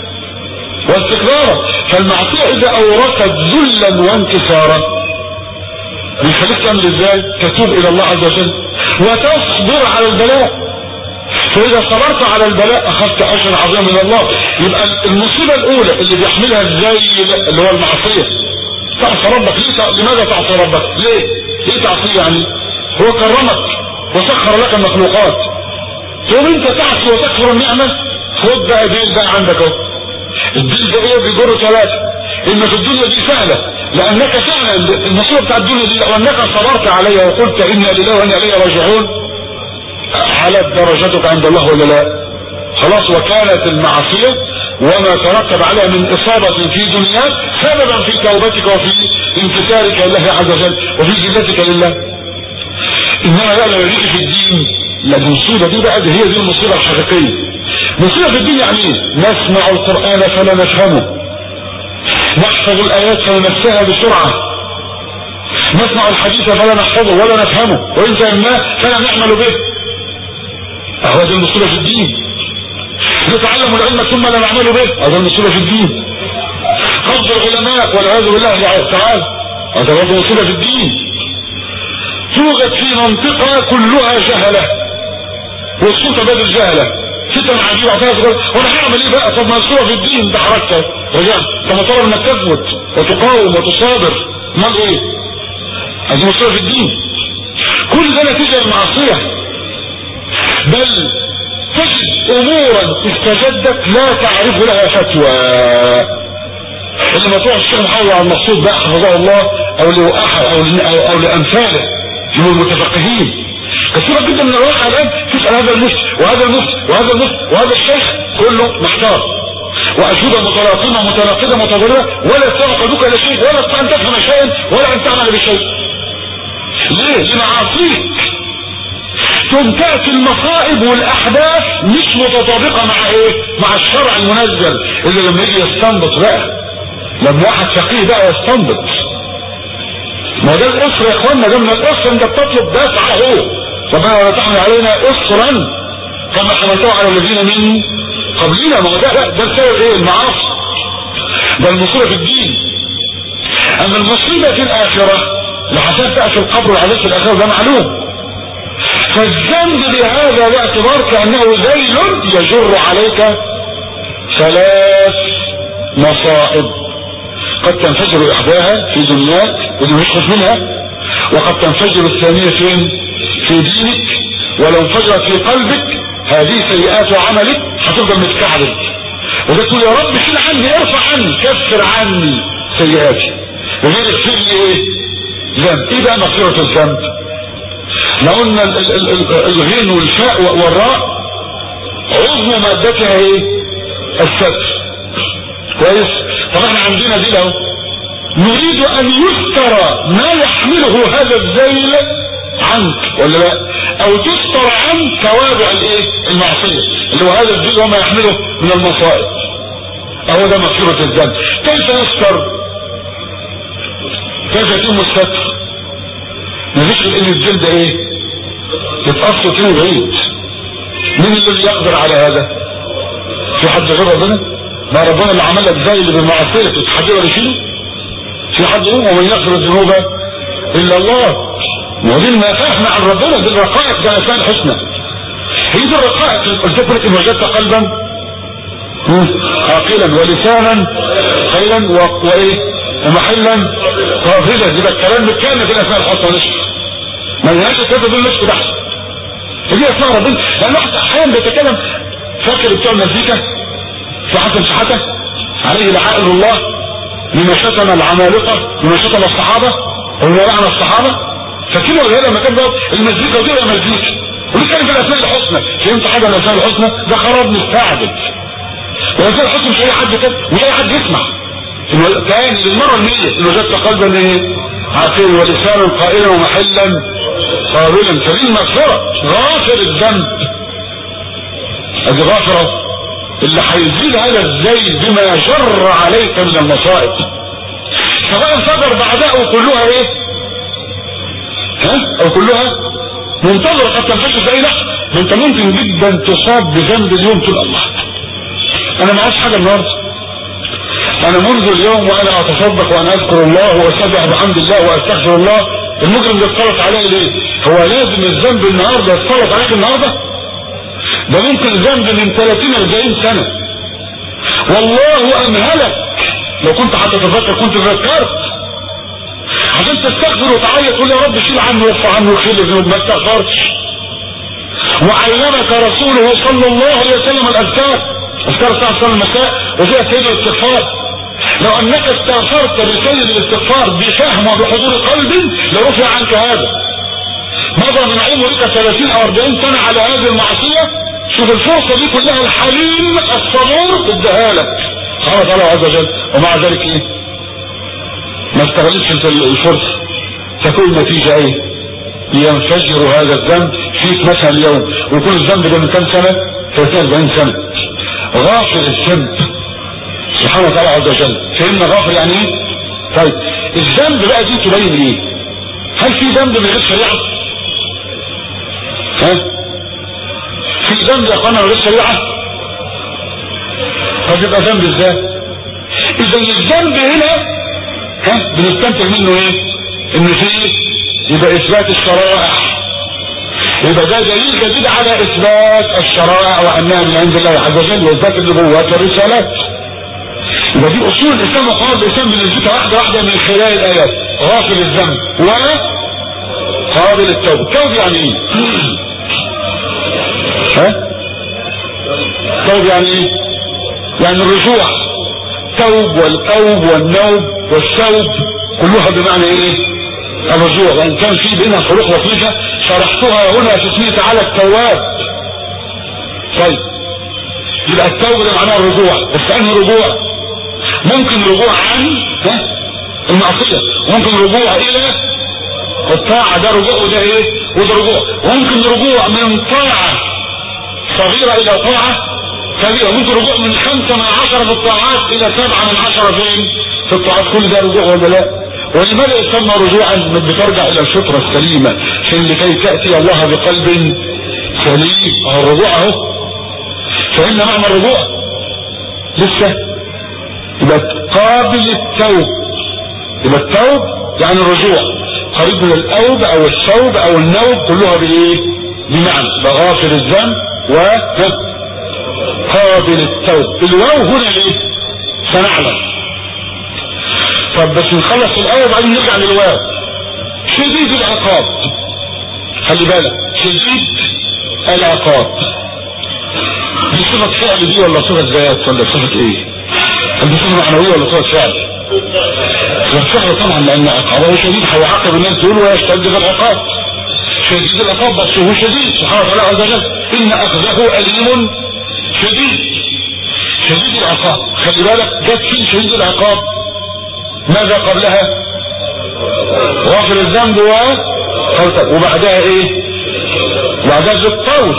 واستكبارا فالمعصية إذا أورثت ذلا وانكسارا بيخليك تعمل ازاي تتوب الى الله عز وجل وتصبر على البلاء فاذا صبرت على البلاء اخذت اجرا عظيما من الله يبقى المصيبه الاولى اللي بيحملها ازاي اللي هو المعصيه تعصى ربك ليه لماذا تعصى ربك ليه ليه تعصيه يعني هو كرمك وسخر لك المخلوقات تقوم انت تعصي وتكفر النعمه خد بقى دين بقى عندك اهو الدين ده ايه بيجر ثلاثه ان في الدنيا دي سهله لانك فعلا المصيبه بتاع الدنيا دي لو انك صبرت عليها وقلت انا لله وانا اليه راجعون علت درجتك عند الله ولا لا خلاص وكانت المعصية وما ترتب عليها من إصابة في دنياك سببا في توبتك وفي انكسارك لله عز وجل وفي ذلتك لله إنما لا لو يجيك في الدين لا المصيبة دي بقى دي هي دي المصيبة الحقيقية مصيبة في الدين يعني ايه نسمع القرآن فلا نفهمه نحفظ الآيات فننساها بسرعة نسمع الحديث فلا نحفظه ولا نفهمه وإن فهمناه فلا نعمل به هذا المصيبة في الدين نتعلم العلم ثم لا نعمل به هذا المصيبة في الدين قصد العلماء والعياذ بالله تعالى هذا برضه مصيبة في الدين توجد في منطقة كلها جهلة والسلطة بدل الجهلة فتن عجيبة عطاها صغير وانا هعمل ايه بقى طب مصيبة في الدين ده حركتك رجعت طب طلب انك تثبت وتقاوم وتصابر امال ايه هذه مصيبة في الدين كل ده نتيجة المعصية بل تجد امورا استجدت لا تعرف لها فتوى اللي مطوع الشيخ محمد على المقصود بقى حفظه الله او لأحد او, أو, أو لامثاله من المتفقهين كثيرا جدا من الواقع الان تسال هذا المفتي وهذا المفتي وهذا المفتي وهذا الشيخ كله محتار واجوبه متلاطمه متناقضه متضرره ولا تعقدك الى شيء ولا تستطيع ان تفهم شيئا ولا ان تعمل بشيء ليه لمعاصيك ثم تأتي المصائب والأحداث مش متطابقة مع ايه مع الشرع المنزل اللي لما يجي يستنبط بقى لما واحد فقيه بقى يستنبط ما ده الاسر يا اخوانا ده من الاسر انت بتطلب دفع اهو ربنا ولا تحمل علينا اسرا كما حملته على الذين من قبلنا ما هو ده ده السبب ايه المعاصي ده المصيبه في الدين ان المصيبه في الاخره لحسن تأتي القبر والعذاب في الاخره ده معلوم فالذنب بهذا الاعتبار كأنه ذيل يجر عليك ثلاث مصائب قد تنفجر إحداها في دنياك ودي مش منها وقد تنفجر الثانية فين في دينك ولو انفجرت في قلبك هذه سيئات عملك هتفضل متكعبل وده تقول يا رب شيل عني ارفع عني كفر عني سيئاتي وغير اغفر لي ايه ذنب ايه بقى مغفرة الذنب لو قلنا الغين والفاء والراء عظم مادتها ايه الستر كويس طب احنا عندنا دي لو نريد ان يستر ما يحمله هذا الذيل عنك ولا لا او تستر عنك توابع الايه المعصيه اللي هو هذا الذيل وما يحمله من المصائب اهو ده مغفره الذنب كيف يستر كيف يتم الستر مفيش ان الجلد ايه يتأثر فيه بعيد مين الذي يقدر على هذا في حد غير ربنا ما ربنا اللي عمل لك زي اللي بالمعصية تتحدي ولا شيء في حد ايه ومن يغفر الذنوب الا الله ودي المفاهيم عن ربنا دي الرقائق ده اسماء الحسنى هي دي الرقائق قلت لك ان وجدت قلبا عاقلا ولسانا خيرا وايه ومحلا قافلا يبقى الكلام بالكامل في الاسماء الحسنى نشف ما لهاش كده دول نشف تحت فدي اسماء ربنا لان واحد احيانا بيتكلم فاكر بتوع المزيكا في حسن شحاته عليه لعائل الله لما شتم العمالقه لما شتم الصحابه وما لعن الصحابه فاكروا ولا لما كان بقى المزيكا ودي مزيكا وليه كان في الاسماء الحسنى فهمت حاجه من الاسماء الحسنى ده خراب مستعجل والاسماء الحسنى مش اي حد كده مش اي حد يسمع تاني للمره المية ان وجدت قلبا ايه عاقل ولسانا قائلا ومحلا قابلا فدي المغفره غافر الذنب ادي غافره اللي هيزيد هذا الزيد بما جر عليك من المصائب سواء صدر بعدها او كلها ايه ها او كلها منتظرة قد تنفجر في اي لحظة ما انت ممكن جدا تصاب بذنب اليوم تقول الله انا ما عادش حاجة النهاردة انا منذ اليوم وانا اتصدق وانا اذكر الله واسبح بحمد الله واستغفر الله المجرم ده اتسلط عليه ليه هو لازم الذنب النهارده يتسلط عليك النهارده ده ممكن ذنب من 30 40 سنة والله امهلك لو كنت هتتذكر كنت ذكرت عشان تستغفر وتعيط تقول يا رب شيل عني وارفع عني وخير الذنوب ما استغفرتش وعلمك رسوله صلى الله عليه وسلم الاذكار اذكار الساعه صلاه المساء وفيها سيد الاستغفار لو انك استغفرت بسيد الاستغفار بفهم وبحضور قلب لرفع عنك هذا مضى من عمرك 30 او 40 سنه على هذه المعصيه شوف الفرصه دي كلها الحليم الصبور اداها لك سبحانه وتعالى عز وجل ومع ذلك ايه ما استغلتش الفرصة تكون النتيجة ايه ينفجر هذا الذنب فيك مثلا اليوم ويكون الذنب ده من كام سنة 30 40 سنة غافر الذنب سبحانه وتعالى عز وجل فهمنا غافر يعني ايه طيب الذنب بقى دي تبين ايه هل في ذنب من غير شريعة ها في ذنب يا اخوانا من غير شريعة طب يبقى ذنب ازاي اذا الذنب هنا ها بنستنتج منه ايه ان فيه يبقى اثبات الشرائع يبقى ده دليل جديد على اثبات الشرائع وانها من عند الله عز وجل واثبات النبوات والرسالات يبقى دي اصول الاسلام وقواعد الاسلام بنثبتها واحده واحده من خلال الايات غافل الذنب و قابل التوبه التوبه يعني ايه ها التوبه يعني ايه يعني الرجوع التوب والأوب والنوب والثوب كلها بمعنى ايه الرجوع وان كان في بينها فروق لطيفة شرحتها هنا في اسمه تعالى التواب طيب يبقى التوبة ده معناها الرجوع بس انهي رجوع ممكن رجوع عن المعصية ممكن رجوع الى الطاعة ده رجوع وده ايه وده رجوع وممكن رجوع من طاعة صغيرة الى طاعة كبيرة ممكن رجوع من خمسة من عشرة في الطاعات الى سبعة من عشرة فين في الطاعات كل ده رجوع ولا لا ولماذا يسمى رجوعا انك بترجع الى الفطرة السليمة عشان لكي تأتي الله بقلب سليم اهو الرجوع اهو فهمنا معنى الرجوع لسه يبقى قابل التوب يبقى التوب يعني الرجوع قريب من الاوب او الثوب او النوب كلها بايه بمعنى بغافر الذنب و قابل التوب الواو هنا ليه سنعلم طب بس نخلص الاول بعدين نرجع للواو شديد العقاب خلي بالك شديد العقاب دي صفة فعل دي ولا صفة ذات ولا صفة ايه دي صفة معنوية ولا صفة فعل صفة فعل طبعا لان عقابه شديد هيعاقب الناس دول ويشتد العقاب شديد العقاب بس هو شديد سبحانه وتعالى عز وجل ان اخذه اليم شديد شديد العقاب خلي بالك جت فيه شديد العقاب ماذا قبلها غفر الذنب و وبعدها ايه وبعدها ذي الطول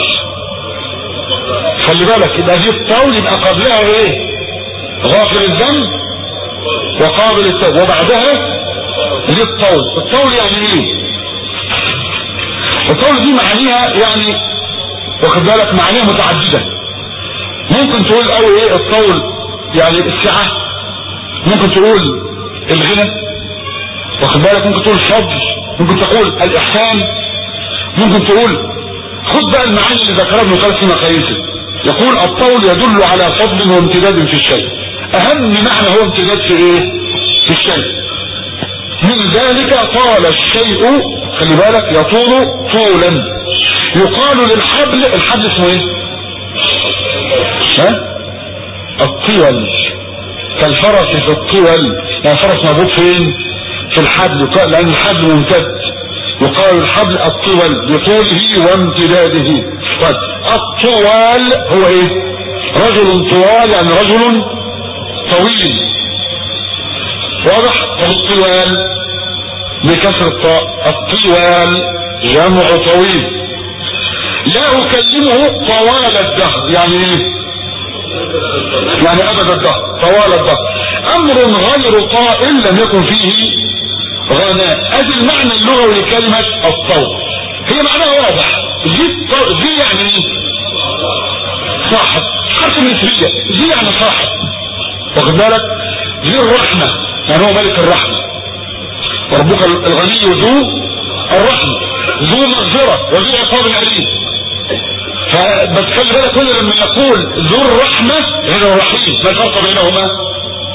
خلي بالك يبقى ذي الطول يبقى قبلها ايه غافر الذنب وقابل التوب وبعدها ذي الطول الطول يعني ايه الطول دي معانيها يعني واخد بالك معانيها متعدده ممكن تقول او ايه الطول يعني السعة ممكن تقول الغنى واخد بالك ممكن تقول الفضل ممكن تقول الاحسان ممكن تقول خد بقى المعاني اللي ذكرها ابن قاسم في مقاييسه يقول الطول يدل على فضل وامتداد في الشيء اهم معنى هو امتداد في ايه في الشيء من ذلك طال الشيء خلي بالك يطول طولا يقال للحبل الحبل اسمه ايه ها الطول كالفرس في الطول يعني الفرس مربوط فين في الحبل لان الحبل ممتد يقال الحبل الطول لطوله وامتداده طيب الطوال هو ايه رجل طوال يعني رجل طويل واضح الطوال بكسر الطاء الطوال جمع طويل لا اكلمه طوال الدهر يعني ايه يعني ابد الدهر طوال الدهر امر غير طائل لم يكن فيه غناء ادي المعنى اللغوي لكلمة الطول هي معناها واضح ذي ذي يعني ايه صاحب حرف النسبية ذي يعني صاحب واخد بالك ذي الرحمة يعني هو ملك الرحمة وربك الغني ذو الرحمة ذو مغفرة وذو عقاب الأليم فبس خلي بالك كل لما يقول ذو الرحمة غير الرحيم ما الفرق بينهما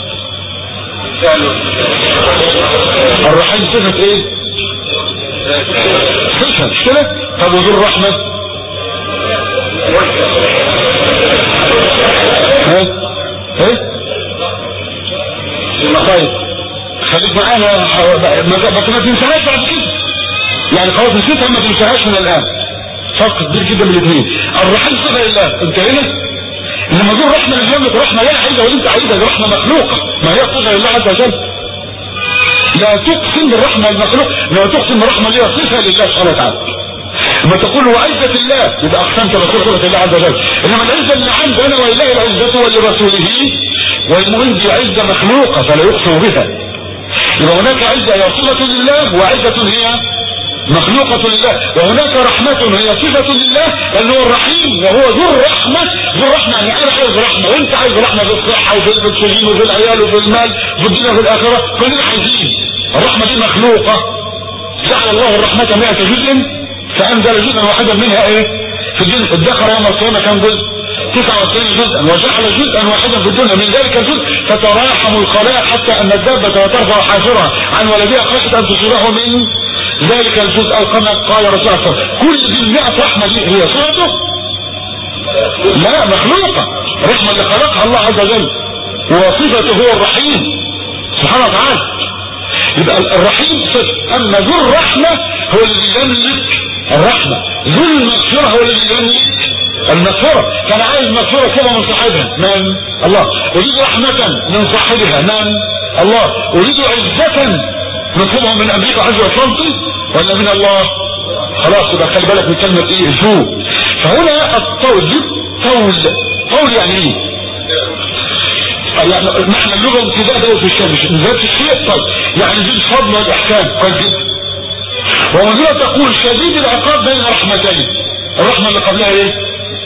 الرحيم صفة ايه صفة مش كده طب وذو الرحمة ها ها طيب خليك معانا بس ما تنساهاش بعد كده يعني خلاص نسيتها ما تنساهاش من الان فرق كبير جدا من الاثنين الرحيم صفة لله انتهينا انما دول رحمة لله رحمة لا عايزة ولا انت عايزة دي رحمة مخلوقة ما هي صفة لله عز وجل لا تقسم بالرحمة المخلوق لا تقسم بالرحمة اللي هي صفة لله سبحانه وتعالى لما تقول وعزة الله يبقى اقسمت بصفة الله عز وجل انما العزة اللي عندنا ولله العزة ولرسوله والمهم دي عزة مخلوقة فلا يقسم بها يبقى هناك عزة هي صفة لله وعزة هي مخلوقة لله وهناك رحمة هي صفة لله لأنه الرحيم وهو ذو الرحمة ذو الرحمة يعني أنا عايز رحمة وأنت عايز رحمة في الصحة وفي المسلمين وفي العيال وفي المال وفي الدنيا وفي الآخرة كلنا عايزين الرحمة دي مخلوقة جعل الله الرحمة مئة جزء فأنزل جزءا واحدا منها إيه في الجزء الدخل يوم القيامة كم جزء 99 جزءا وجعل جزءا واحدا في الدنيا من ذلك الجزء تتراحم الخلاء حتى أن الدابة ترفع حافرها عن ولدها خشية أن تصيبه من ذلك الجزء أو كما قال رسول الله صلى الله عليه وسلم كل دي المئة رحمة دي هي صفته لا مخلوقة رحمة اللي خلقها الله عز وجل وصفته هو الرحيم سبحانه وتعالى يبقى الرحيم صفة أما ذو الرحمة هو الذي يملك الرحمة ذو المغفرة هو الذي يملك المغفرة كان عايز مغفرة كده من صاحبها من الله أريد رحمة من صاحبها من الله أريد عزة نطلبها من امريكا عز وجل ولا من الله خلاص يبقى خلي بالك من كلمة ايه ذو فهنا الطول دي طول طول يعني ايه يعني معنى اللغة امتداد ده في الشمس من ذات الشيء طيب يعني ذي الفضل والاحسان كويس جدا ومن تقول شديد العقاب بين رحمتين الرحمة اللي قبلها ايه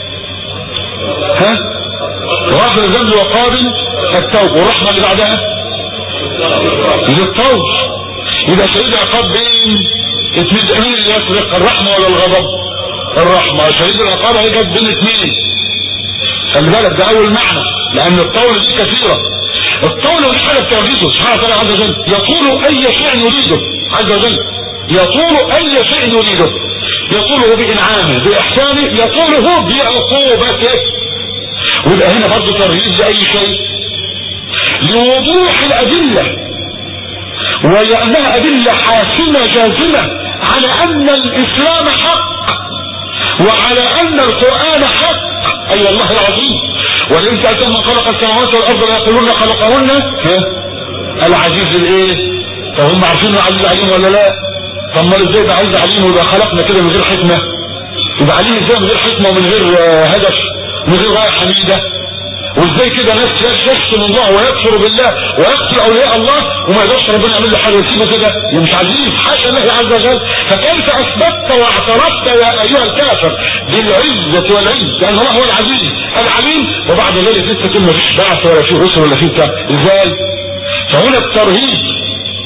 ها غافر الذنب وقابل التوب والرحمة اللي بعدها ذي الطول يبقى شهيد عقاب بين اثنين مين اللي يفرق الرحمة ولا الغضب الرحمة شهيد العقاب هي كانت بين اثنين خلي بالك ده اول معنى لان الطول دي كثيرة الطول دي حاجة بتعجزه سبحانه وتعالى عز وجل يطول اي شيء يريده عز وجل يطول اي شيء يريده يطوله بانعامه باحسانه يطوله بعقوبته ويبقى هنا برضه ترهيب لاي شيء لوضوح الادله ولأنها أدلة حاسمة جازمة على أن الإسلام حق وعلى أن القرآن حق أي أيوة الله العظيم ولئن سألتم من خلق السماوات والأرض ليقولون خلقهن العزيز الإيه فهم عارفين العزيز عليم ولا لا طب ما ازاي ده عايز عليم ويبقى خلقنا كده من غير حكمة يبقى عليم ازاي من غير حكمة ومن غير هدف ومن غير غاية حميدة وازاي كده ناس يشتم الله ويكفر بالله ويقتل اولياء الله وما يقدرش ربنا يعمل له حاجه يسيبه كده يا مش عزيز حاشا الله عز وجل فكيف اثبتت واعترفت يا ايها الكافر بالعزه والعز لان الله هو العزيز العليم وبعد ذلك لسه تقول ما فيش بعث ولا في رسل ولا في بتاع ازاي فهنا الترهيب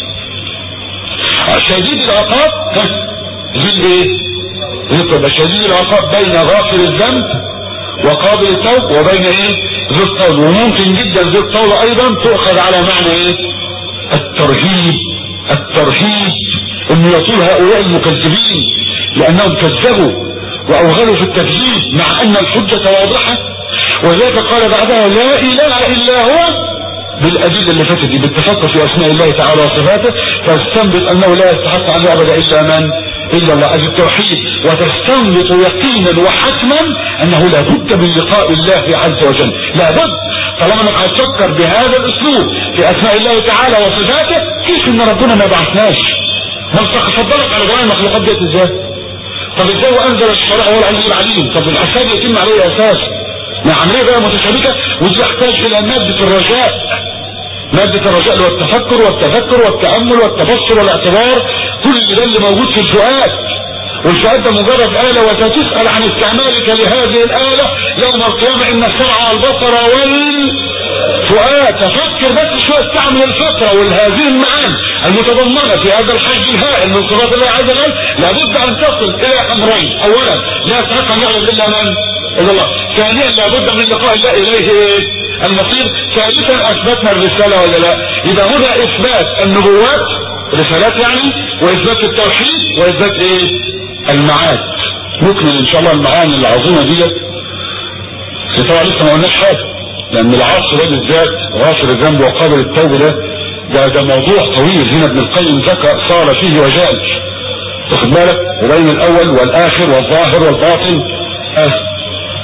شديد العقاب ذي ايه شديد العقاب بين غافل الذنب وقابل التوب وبين ايه ذو الطول وممكن جدا ذو الطول ايضا تؤخذ على معنى ايه الترهيب الترهيب انه يطول هؤلاء المكذبين لانهم كذبوا واوغلوا في التكذيب مع ان الحجة واضحة وذلك قال بعدها لا اله الا هو بالأدلة اللي فاتت دي بالتفكر في أسماء الله تعالى وصفاته تستنبط أنه لا يستحق أن يعبد إلا من إلا الله أجل التوحيد وتستنبط يقينا وحتما أنه لا بد من لقاء الله عز وجل لا بد طالما أنك هتفكر بهذا الأسلوب في أسماء الله تعالى وصفاته كيف أن ربنا ما بعثناش ما فضلك على جميع المخلوقات ديت ازاي طب ازاي وانزل الشرع هو العلي العليم طب الحساب يتم عليه اساس ما عمليه بقى متشابكه ودي يحتاج الى ماده الرجاء مادة الرجاء والتفكر والتذكر والتأمل والتبصر والاعتبار كل ده اللي موجود في الفؤاد والفؤاد ده مجرد آلة وستسأل عن استعمالك لهذه الآلة يوم القيامة إن السمع والبصر والفؤاد تفكر بس شوية استعمل الفطرة والهذه المعاني المتضمنة في هذا الحج الهائل من صفات الله عز وجل لابد أن تصل إلى أمرين أولا لا يستحق أن يعلم إلا من إلا الله ثانيا لابد من لقاء الله إليه إيه؟ المصير ثالثا اثبتنا الرسالة ولا لا يبقى هنا اثبات النبوات رسالات يعني واثبات التوحيد واثبات ايه المعاد نكمل ان شاء الله المعاني العظيمة دي طبعا لسه ما قلناش حاجة لان العاصر ده بالذات غافر الذنب وقابل التوبة ده ده ده موضوع طويل هنا ابن القيم ذكى صار فيه وجال واخد بالك وبين الاول والاخر والظاهر والباطن اه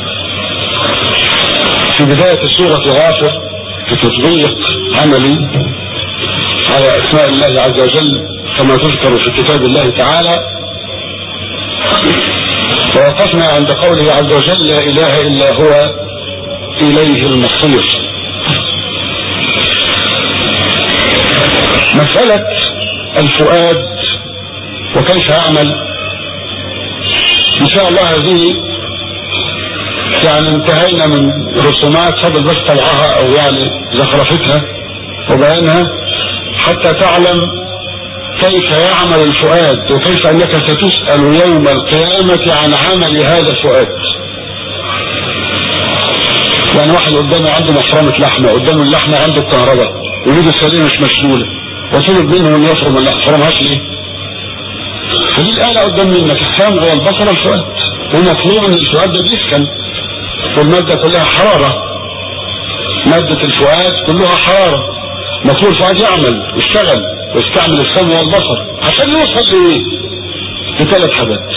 في بداية سورة غافر في تطبيق عملي على اسماء الله عز وجل كما تذكر في كتاب الله تعالى ووقفنا عند قوله عز وجل لا اله الا هو اليه المصير مسألة الفؤاد وكيف يعمل ان شاء الله هذه يعني انتهينا من رسومات فضل بس طبعها او يعني زخرفتها وبيانها حتى تعلم كيف يعمل الفؤاد وكيف انك ستسأل يوم القيامة عن عمل هذا الفؤاد يعني واحد قدامه عنده مفرمة لحمة قدامه اللحمة عنده الكهرباء ويجيب السليمة مش مشلولة وطلب منه ان يفرم اللحمة فرمهاش ليه فدي الآلة قدام منك السمع والبصر والفؤاد ومطلوب ان الفؤاد ده بيسكن والمادة كلها حرارة مادة الفؤاد كلها حرارة مطلوب الفؤاد يعمل يشتغل ويستعمل السمع والبصر عشان يوصل لايه لثلاث حاجات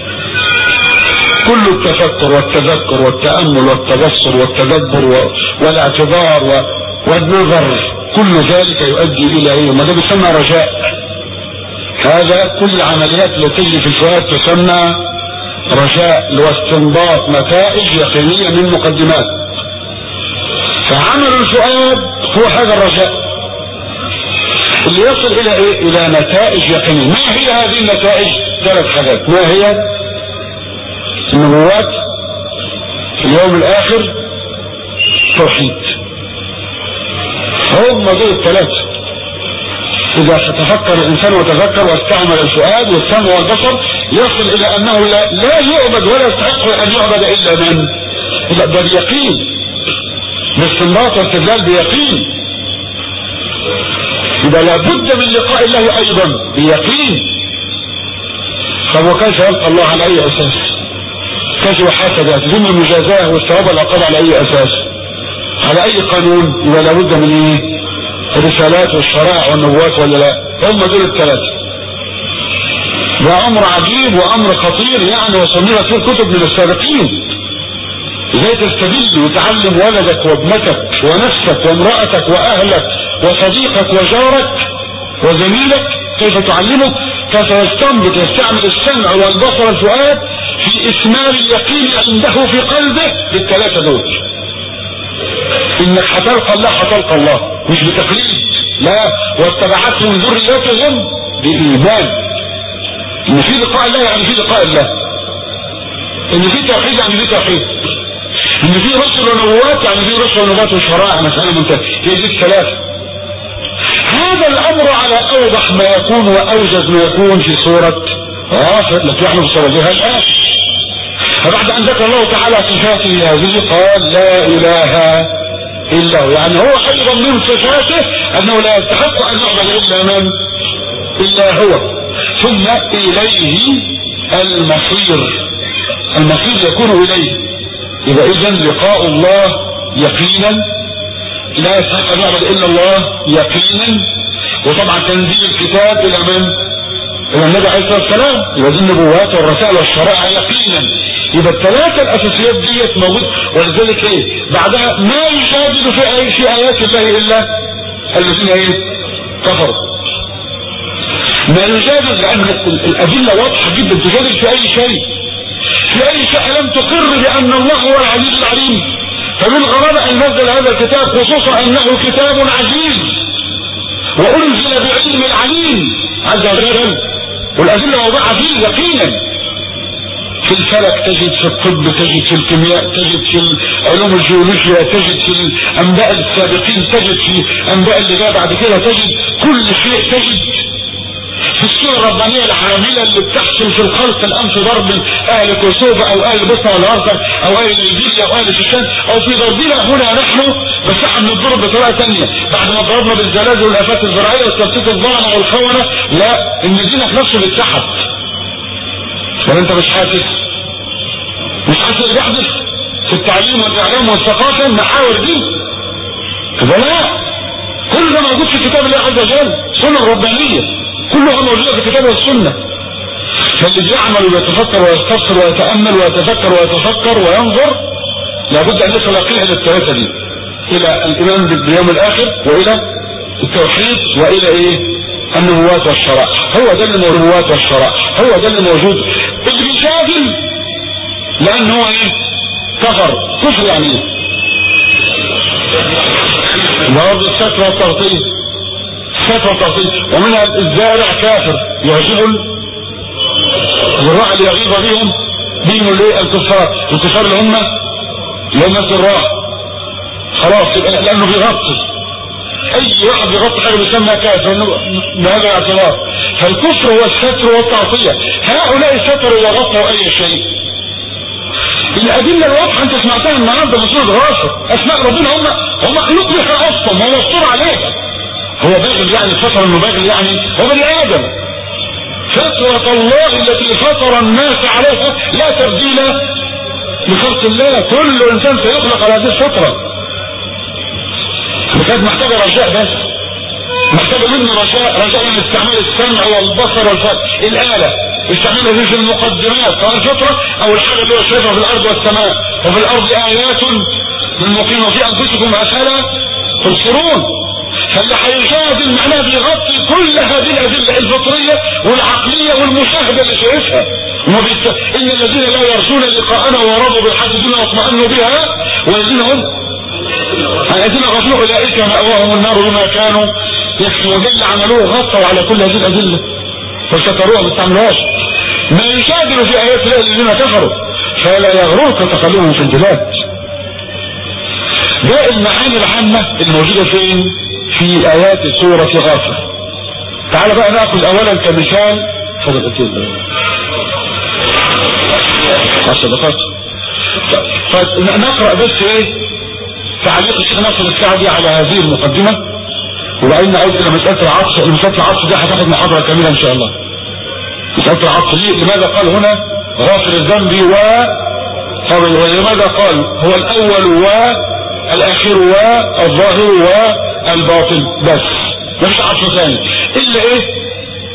كل التفكر والتذكر والتأمل والتبصر والتدبر والاعتبار والنظر كل ذلك يؤدي الى ايه ما ده بيسمى رجاء هذا كل العمليات التي تجري في الفؤاد تسمى رجاء واستنباط نتائج يقينية من مقدمات فعمل الفؤاد هو هذا الرجاء اللي يصل الى ايه الى نتائج يقينية ما هي هذه النتائج ثلاث حاجات ما هي النبوات اليوم الاخر توحيد هم دول الثلاثه إذا تفكر الإنسان وتذكر واستعمل الفؤاد والسمع والبصر يصل إلى أنه لا, لا يعبد ولا يستحق أن يعبد إلا من إلا ده بيقين باستنباط واستدلال بيقين إذا لابد من لقاء الله أيضا بيقين طب وكيف يلقى الله على أي أساس كيف يحاسب يعتزم المجازاه والثواب والعقاب على أي أساس على أي قانون إذا لابد من إيه الرسالات والشرائع والنبوات ولا لا هم دول الثلاثة ده امر عجيب وامر خطير يعني وصنفت فيه كتب من السابقين ازاي تستدل وتعلم ولدك وابنتك ونفسك وامرأتك واهلك وصديقك وجارك وزميلك كيف تعلمه كيف يستنبط يستعمل السمع والبصر والفؤاد في اثمار اليقين عنده في قلبه بالثلاثة دول انك هتلقى الله هتلقى الله مش بتقليد لا واتبعتهم ذريتهم بايمان ان في لقاء الله يعني في لقاء الله ان في توحيد يعني في توحيد ان في رسل ونبوات يعني في رسل ونبوات وشرائع مسألة منتهى هي دي الثلاثة هذا الامر على اوضح ما يكون واوجز ما يكون في سورة غافر التي نحن بصددها الان فبعد ان ذكر الله تعالى صفاته هذه قال لا اله الا هو يعني هو ايضا من صفاته انه لا يستحق ان يعبد الا من الا هو ثم اليه المصير المصير يكون اليه يبقى اذا لقاء الله يقينا لا يستحق ان يعبد الا الله يقينا وطبعا تنزيل الكتاب الى من الى النبي عليه الصلاه والسلام يبقى دي النبوات والرسائل والشرائع يقينا يبقى الثلاثه الاساسيات ديت موجود ولذلك ايه بعدها ما يجادل في اي في ايات الله الا الذين ايه كفروا ما يجادل لان الادله واضحه جدا تجادل في اي شيء في اي شيء لم تقر بان الله هو العزيز العليم فمن غرابة ان نزل هذا الكتاب خصوصا انه كتاب عزيز وانزل بعلم العليم عز وجل والادله واضحه فيه يقينا في الفلك تجد في الطب تجد في الكيمياء تجد في علوم الجيولوجيا تجد في الانباء السابقين تجد في انباء اللي جاء بعد كده تجد كل شيء تجد في السورة الربانية العاملة اللي بتحصل في الخلق الآن في ضرب أهل كوسوفا أو أهل بوسنة والهرسك أو أهل نيجيريا أو أهل شيشان أو في ضربنا هنا نحن بس احنا بنضرب بطريقة ثانية بعد ما ضربنا بالزلازل والآفات الزراعية وتفتيت الظلمة والخونة لا إن دينك نفسه بيتسحب ولا أنت مش حاسس مش حاسس اللي بيحدث في التعليم والإعلام والثقافة المحاور دي كده لا كل ده موجود في كتاب الله عز وجل سنة ربانية كلها موجودة في الكتاب والسنة فاللي يعمل ويتفكر ويستفسر ويتأمل ويتفكر ويتفكر وينظر لابد أن يصل إلى الثلاثة دي إلى الإيمان باليوم الآخر وإلى التوحيد وإلى إيه النبوات والشرائع هو ده اللي النبوات والشرائع هو ده اللي موجود اللي بيجادل لأن هو إيه كفر كفر يعني إيه برضه الستر والتغطية الستر والتغطية ومنها الزارع كافر يعجب الزراع اللي يغيظ بهم دين الايه الكفار الكفار اللي هم اللي هم الزراع خلاص لانه بيغطي اي واحد بيغطي حاجه بيسمى كافر بهذا الاعتبار فالكفر هو الستر والتغطية هؤلاء ستروا وغطوا اي شيء الادله الواضحه انت سمعتها النهارده من سوره غافر اسماء ربنا هم هم مخلوق لها اصلا هو مستور عليها هو باغي يعني فتر انه باغي يعني هو بني ادم فطرة الله التي فطر الناس عليها لا تبديل لخلق الله كل انسان سيخلق على هذه الفطرة كانت محتاجة رجاء بس محتاجة منه رجاء رجاء من استعمال السمع والبصر والفرق الآلة استعملها دي في المقدمات سواء الفطرة او الحاجة اللي هو شايفها في الارض والسماء وفي الارض ايات للمقيم وفي انفسكم افلا تبصرون فاللي هيجادل معناه بيغطي كل هذه الادله الفطريه والعقليه والمشاهده اللي شايفها وبيت... ان الذين لا يرجون لقاءنا ورضوا بالحج الدنيا واطمأنوا بها والذين هم الذين غفلوا اولئك مأواهم النار بما كانوا يكسبون اللي عملوه غطوا على كل هذه الادله فستروها ما استعملوهاش ما يجادل في ايات الله الذين كفروا فلا يغررك تقلبهم في البلاد ده المعاني العامة الموجودة فين في ايات سورة غافر تعال بقى ناخذ اولا كمثال صدقتين عشر دقائق فنقرأ بس ايه تعليق الشيخ ناصر السعدي على هذه المقدمة وبعدين نعود الى مسألة العطف مسألة العطف دي هتاخد محاضرة كاملة ان شاء الله مسألة العطف ليه لماذا قال هنا غافر الذنب و ولماذا قال هو الاول والاخير والظاهر والباطن بس مفيش عطف ثاني الا ايه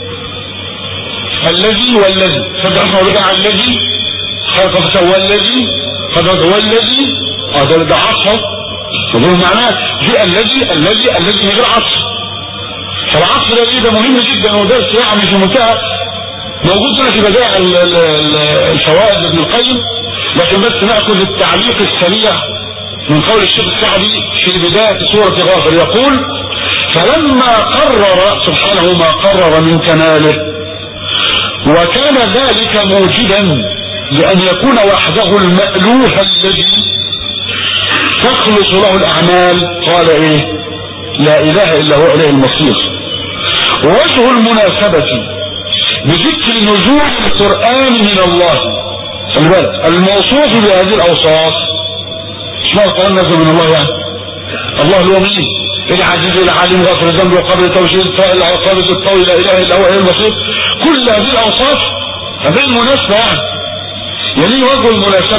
الذي والذي فدعنا رجع الذي خلق فسوى الذي قد هو الذي هذا ده عطف وده معناه في الذي الذي الذي من غير عطف فالعطف ده ده مهم جدا ودرس يعني في منتهى موجود هنا في بدائع الفوائد ابن القيم لكن بس ناخذ التعليق السريع من قول الشيخ السعدي في بداية سورة غافر يقول فلما قرر سبحانه ما قرر من كماله وكان ذلك موجدا لأن يكون وحده المألوه الذي تخلص له الأعمال قال إيه لا إله إلا هو إليه المصير وجه المناسبة بذكر نزول القرآن من الله خلي بالك الموصوف بهذه الأوصاف اسمها القرآن نزل من الله يعني الله هو مين العزيز العليم غفر الذنب وقبل توجيه الفائل القابض الطويل لا اله الا هو اليه المصير كل هذه الاوصاف هذه المناسبه يعني يعني وجه المناسبه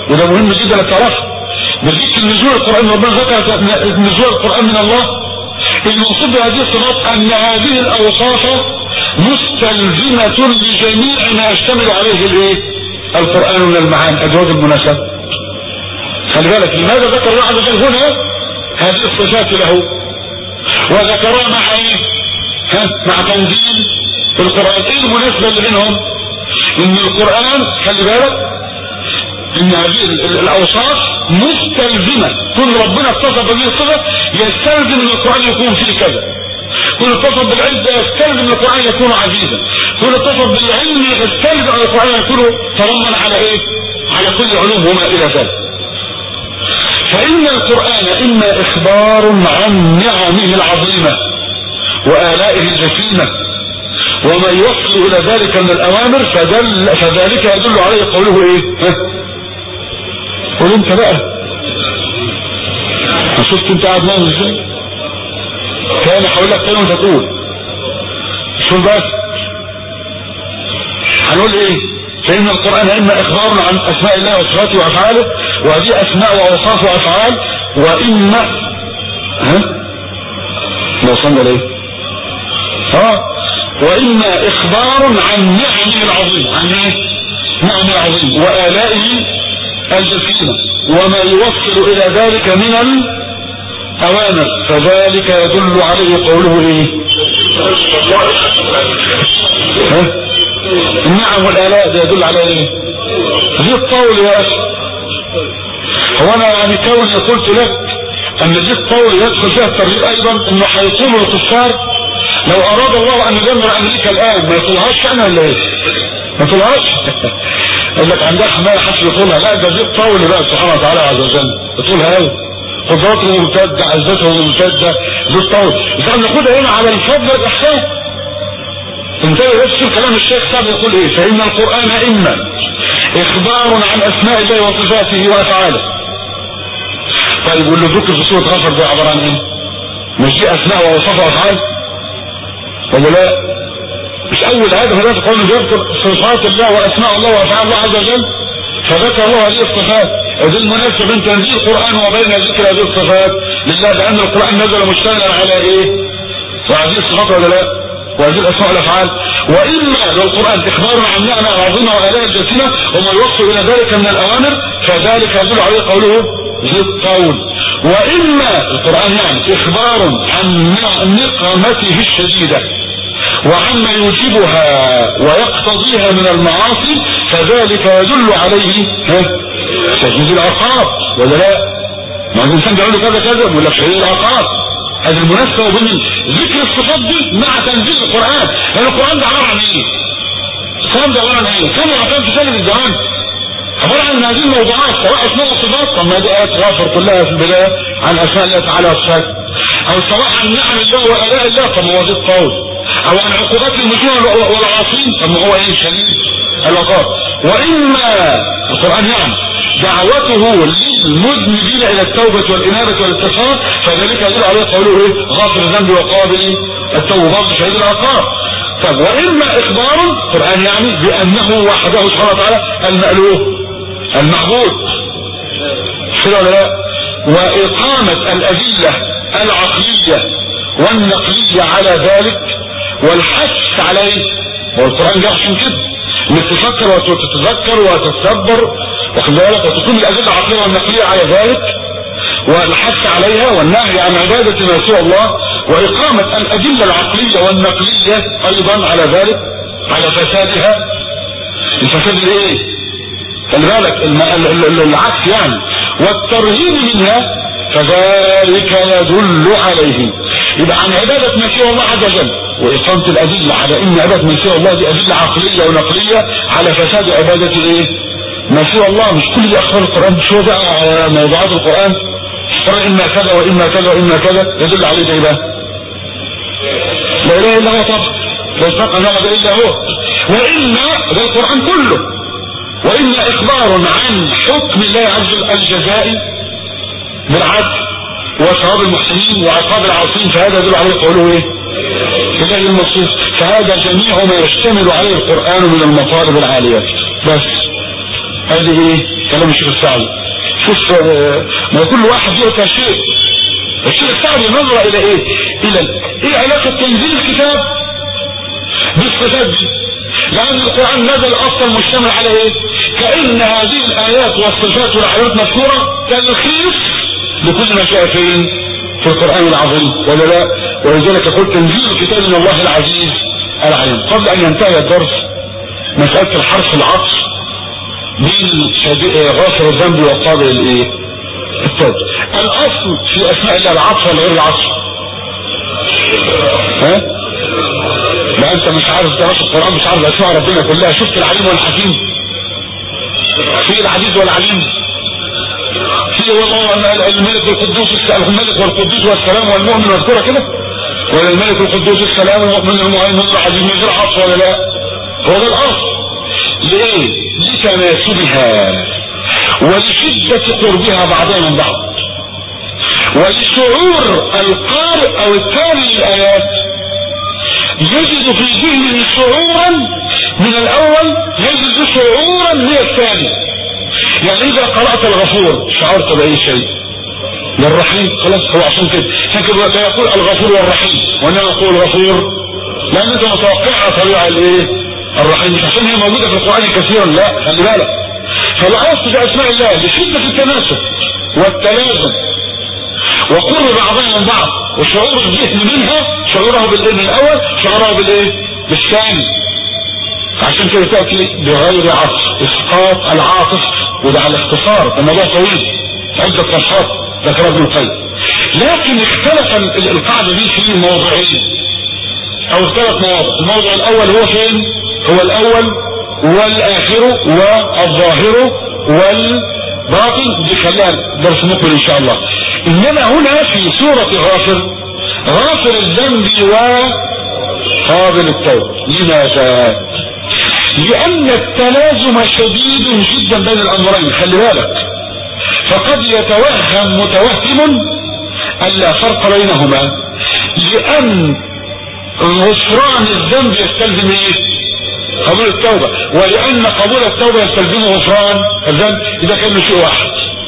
وده مهم جدا انك تعرفه بذكر نزول القرآن ربنا ذكر نزول القرآن من الله المقصود بهذه الصفات ان هذه الاوصاف مستلزمة لجميع ما يشتمل عليه الايه القرآن من المعاني ادوات المناسبة خلي بالك لماذا ذكر الله عز وجل هنا هذه الصفات له وذكرها مع ايه ها مع تنزيل القرآن ايه المناسبة اللي بينهم ان القرآن خلي بالك ان هذه الاوصاف مستلزمة كل ربنا اتصف بهذه الصفة يستلزم ان القرآن يكون فيه كذا كل اتصف بالعزة يستلزم ان القرآن يكون عزيزا كل اتصف بالعلم يستلزم ان القرآن يكون تضمن على ايه على كل علوم وما الى ذلك فان القرآن اما اخبار عن نعمه العظيمة والائه الجسيمة وما يوصل الى ذلك من الاوامر فدل فذلك يدل عليه قوله ايه ها؟ قول انت بقى ما شفت انت قاعد نايم ازاي تاني هقول لك تاني وانت تقول شوف بس هنقول ايه فإن القرآن إما إخبار عن أسماء الله وصفاته وأفعاله وهذه أسماء وأوصاف وأفعال وإما ها ما وصلنا ليه ها وإما إخبار عن نعمه العظيم عن إيه نعمه العظيم وآلائه الجسيمة وما يوصل إلى ذلك من الأوامر فذلك يدل عليه قوله إيه ها؟ النعم والآلاء ده يدل على إيه دي الطول يا أخي هو أنا يعني كوني قلت لك أن دي الطول يدخل فيها الترغيب أيضا أنه هيطول الكفار لو أراد الله أن يدمر أمريكا الآن ما يطولهاش أنا ولا إيه ما يطولهاش يقول لك عندها حماية حسب يطولها لا ده دي الطول بقى سبحانه وتعالى عز وجل يطولها قوي قدراته ممتدة عزته ممتدة دي الطول إذا ناخدها هنا على الفضل والإحسان انتبه بس شوف كلام الشيخ سعد يقول ايه فإن القرآن إما إخبار عن أسماء الله وصفاته وأفعاله طيب واللي ذكر في سورة غفر ده عبارة عن ايه مش دي أسماء وأوصاف وأفعال ولا لا مش أول هذا فده قول يذكر صفات الله وأسماء الله وأفعال الله عز وجل فذكر الله هذه الصفات هذه المناسبة بين تنزيل القرآن وبين ذكر هذه الصفات لله لأن القرآن نزل مشتملا على ايه وهذه الصفات ولا لا وهذه الأسماء والأفعال وإما لو القرآن إخبار عن نعمة عظيمة وآلاء الجسيمة وما يوصل إلى ذلك من الأوامر فذلك يدل عليه قوله ذي القول وإما القرآن يعني إخبار عن نقمته الشديدة وعما يوجبها ويقتضيها من المعاصي فذلك يدل عليه شديد العقاب ولا لا ما الإنسان بيقول كذا كذا ولا شديد العقاب هذه المناسبة وبين ذكر الصفات دي مع تنزيل القرآن لأن القرآن ده عبارة عن ايه القرآن ده عبارة عن ايه كم عقاب في سنة الزمان عبارة عن هذه الموضوعات سواء اسماء وصفات طب ما دي آيات غافر كلها في البداية عن اسماء الله تعالى وصفاته او سواء عن نعم الله وآلاء الله طب هو ذي القول او عن عقوبات المجنون والعاصين طب ما هو ايه شديد العقاب واما القرآن نعم دعوته للمذنبين الى التوبة والانابة والاستغفار فذلك يدل عليه قوله ايه غافر الذنب وقابل التوبة برضه شهيد العقاب طب واما اخبار القرآن يعني بانه وحده سبحانه وتعالى المألوه المعبود كده ولا لا واقامة الادلة العقلية والنقلية على ذلك والحث عليه والقرآن يحسن كده انك تفكر وتتذكر وتتدبر واخد بالك وتكون الادله العقليه والنقليه على ذلك والحث عليها والنهي عن عباده ما سوى الله واقامه الادله العقليه والنقليه ايضا على ذلك على فسادها الفساد الايه خلي بالك العكس يعني والترهيب منها فذلك يدل عليه يبقى عن عبادة ما سوى الله عز وجل وإقامة الأدلة على إن عبادة ما سوى الله دي أدلة عقلية ونقلية على فساد عبادة إيه ما سوى الله مش كل دي أخبار القرآن مش هو ده موضوعات القرآن قرأ إما كذا وإما كذا وإما كذا يدل عليه ده إيه لا إله إلا هو طبعا لا يستقى نعبد إلا هو وإما ده القرآن كله وإما إخبار عن حكم الله عز وجل الجزائي بالعدل وثواب المحسنين وعقاب العاصين فهذا يدل عليه قوله ايه الله المصروف فهذا جميع ما يشتمل عليه القرآن من المطالب العالية بس هذه ايه كلام الشيخ السعدي شوف آه، ما كل واحد يؤتى شيء الشيخ السعدي نظر الى ايه الى ايه علاقة تنزيل الكتاب بالصفات دي لان القرآن نزل اصلا مشتمل على ايه كأن هذه الايات والصفات والعلامات مذكورة تلخيص لكل ما جاء فين في القرآن العظيم ولا لا ولذلك قلت تنزيل كتاب من الله العزيز العليم قبل ان ينتهي الدرس مسألة الحرف العطف بين شدي- غافر الذنب وقابل الايه التوبة الاصل في اسماء الله العطف ولا غير العطف ها لا انت مش عارف دراسة القرآن مش عارف اسماء ربنا كلها شفت العليم والحكيم في العزيز والعليم في والله الملك والقدوس السلام الملك والقدوس والسلام والمؤمن واذكرها كده ولا الملك والقدوس السلام والمؤمن المؤمن العزيز من غير عطف ولا لا هو ده الاصل ليه لتناسبها ولشدة قربها بعضها من بعض ولشعور القارئ او التالي للآيات يجد في ذهنه شعورا من الاول يجد شعورا من الثاني يعني اذا قرأت الغفور شعرت باي شيء للرحيم خلاص هو عشان كده عشان كده لا يقول الغفور والرحيم وانما يقول الغفور لان انت متوقعها طبيعة الايه الرحيم مش عشان هي موجودة في القرآن كثيرا لا خلي بالك فالاصل في اسماء الله لشدة التناسب والتلازم وقرب بعضها من بعض وشعور الذهن منها شعوره بالايه من الاول شعوره بالايه بالثاني عشان كده تأتي بغير عطف اسقاط العاطف وده على الاختصار الموضوع طويل عدة صفحات ذكر ابن القيم لكن اختلف ال- القاعدة دي في موضوعين او ثلاث مواضع الموضع الاول هو فين هو الاول والاخر والظاهر والباطن دي خليها درس مقبل ان شاء الله انما هنا في سورة غافر غافر الذنب وقابل التوب لماذا لان التلازم شديد جدا بين الامرين خلي بالك فقد يتوهم متوهم ان لا فرق بينهما لان غفران الذنب يستلزم ايه قبول التوبة ولان قبول التوبة يستلزمه غفران الذنب اذا كان شيء واحد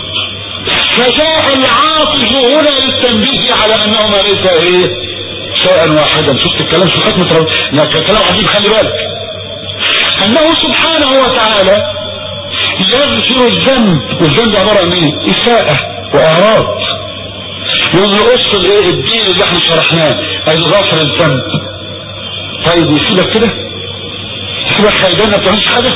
فجاء العاطف هنا للتنبيه على انهما ليس ايه شيئا واحدا شفت الكلام في حكمة رب لكن كلام عجيب خلي بالك انه سبحانه وتعالى يغفر الذنب والذنب عبارة عن ايه اساءة واعراض يقول يقص الايه الدين اللي احنا شرحناه ادي غافر الذنب طيب يسيبك كده يسيبك خايبان ما بتعملش حاجه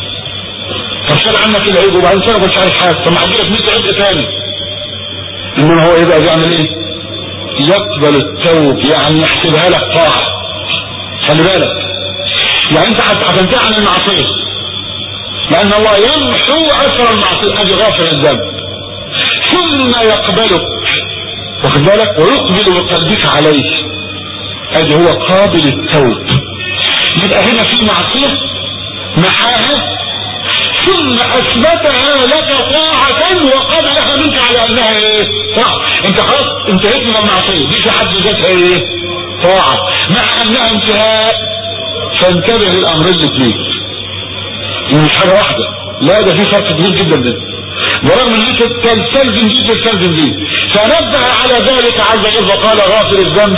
طب شال عنك العيب وبعدين سنه مش عارف حاجه طب ما هجيلك 100 عبء تاني انما هو ايه بقى بيعمل ايه يقبل التوب يعني يحسبها لك طاعه خلي بالك يعني انت هتنتهي عن المعصيه لان الله يمحو اثر المعصيه ادي غافر الذنب ثم يقبلك واخد بالك ويقبل بقلبك عليه ادي هو قابل التوب يبقى هنا في معصية محاها ثم اثبتها لك طاعة وقبلها منك على انها ايه طاعة انت خلاص انتهيت من المعصية دي في حد ذاتها ايه طاعة مع انها انتهاء فانتبه للامرين الاثنين مش حاجة واحدة لا ده في فرق كبير جدا بين برغم ان انت تلتزم دي تلتزم دي فنبه على ذلك عز وجل فقال غافر الذنب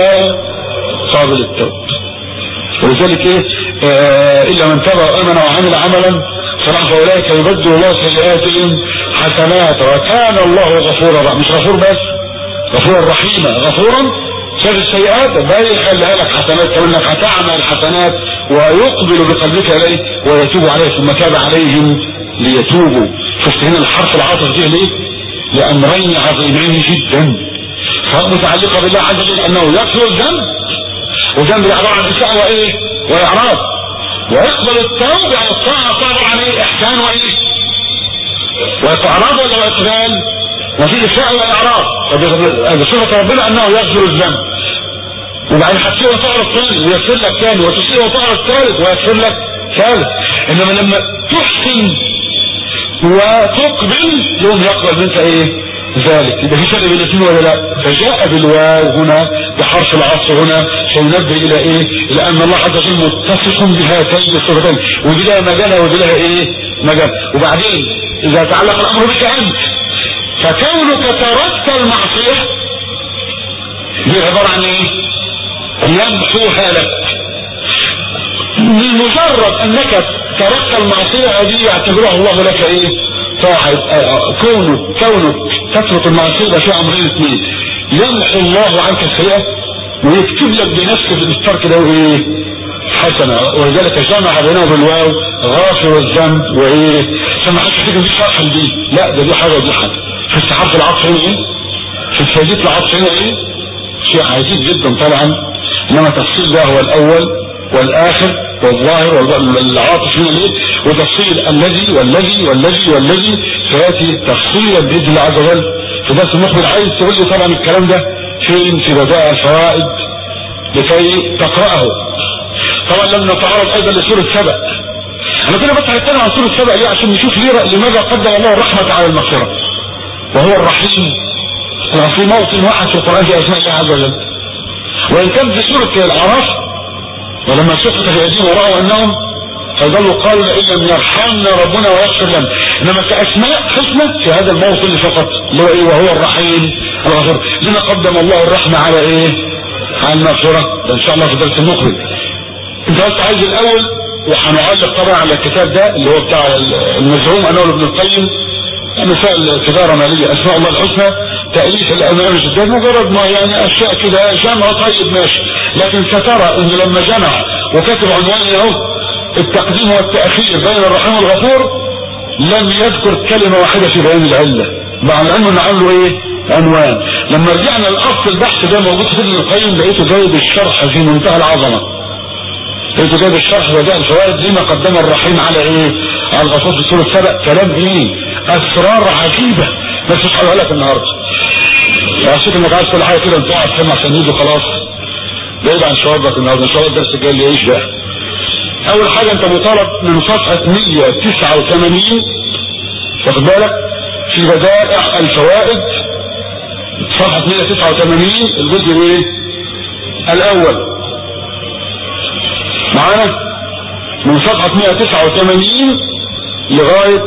وقابل التوب ولذلك ايه آه الا من تاب وامن وعمل عملا صلاح فاولئك يبدل الله سيئاتهم حسنات وكان الله غفورا رحيما مش غفور بس غفورا رحيما غفورا شاف السيئات ده يخليها لك حسنات كمان انك هتعمل حسنات ويقبل بقلبك اليه ويتوب عليه ثم تاب عليهم ليتوبوا شفت هنا الحرف العاطف ده ليه لامرين عظيمين جدا سواء متعلقه بالله عز وجل انه يغفر الذنب والذنب ده عباره عن اساءه وايه واعراض ويقبل التوب على الطاعه طبعا عن ايه احسان وايه واعراض ولا واقبال وفي اساءه واعراض هذا صفه ربنا انه يغفر الذنب وبعدين هتسيء وتعرف ثاني ويغفر لك ثاني وتسيء وتعرف ثالث ويغفر لك ثالث انما لما تحسن وتقبل يوم يقبل منك ايه ذلك يبقى في فرق بين الاثنين ولا لا فجاء بالواو هنا بحرف العطف هنا سينبه الى ايه الى ان الله عز وجل متصف بهاتين الصفتين ودي لها مجال ودي لها ايه مجال وبعدين اذا تعلق الامر بك انت فكونك تركت المعصيه دي عباره عن ايه يمحوها لك بمجرد انك تركت المعصيه هذه يعتبرها الله لك ايه طاعة كونك كونك تترك المعصية ده في امرين اثنين يمحو الله عنك السيئة ويكتب لك بنفسه الترك ده ايه حسنة ولذلك جمع بينه بالواو غافر الذنب وايه عشان ما حدش يفتكر دي شرح دي لا ده دي حاجة ودي حاجة في استحاف العطف هنا ايه في فائدة العطف هنا ايه شيء عجيب جدا طبعا انما التفصيل ده هو الاول والاخر والظاهر والعاطف هنا ايه وتفصيل الذي والذي والذي والذي سياتي تفصيلا باذن الله عز وجل في درس المقبل عايز تقول لي طبعا الكلام ده فين في بدائع الفوائد لكي تقراه طبعا لم نتعرض ايضا لسوره سبأ انا كنا بس هنتكلم عن سوره سبأ ليه عشان نشوف ليه لماذا قدم الله الرحمه على المغفره وهو الرحيم في موطن واحد في القران في اسماء الله عز وجل وان كان في سوره الاعراف ولما شفت في ايديهم ورأوا انهم فظلوا قالوا لئن لم يرحمنا ربنا ويغفر لنا انما كاسماء حسنى في هذا الموطن فقط اللي هو ايه وهو الرحيم الغفور لما قدم الله الرحمه على ايه على المغفره ده ان شاء الله في الدرس المقبل انت بس عايز الاول وهنعلق طبعا على الكتاب ده اللي هو بتاع المزعوم انه ابن القيم مسائل تجارة مالية اسماء الله الحسنى تأليف الامام جدا مجرد ما يعني اشياء كده جمع طيب ماشي لكن سترى ان لما جمع وكتب عنوان اهو التقديم والتأخير بين الرحيم والغفور لم يذكر كلمة واحدة في بيان العلة مع العلم ان عنده ايه عنوان لما رجعنا لاصل البحث ده موجود في ابن القيم لقيته جايب الشرح في منتهى العظمة لقيته جايب الشرح بداء الفوائد لما قدم الرحيم على ايه على الغفور في سورة سبق كلام ايه اسرار عجيبة بس مش هقولها لك النهارده عشان انك عايز كل حاجه كده انت قاعد تسمع سنيد وخلاص بعيد عن شبابك النهارده ان شاء الله الدرس الجاي اللي يعيش بقى اول حاجة انت مطالب من صفحة 189 واخد بالك في بدائع الفوائد صفحة 189 الجزء الايه الاول معانا من صفحة 189 لغاية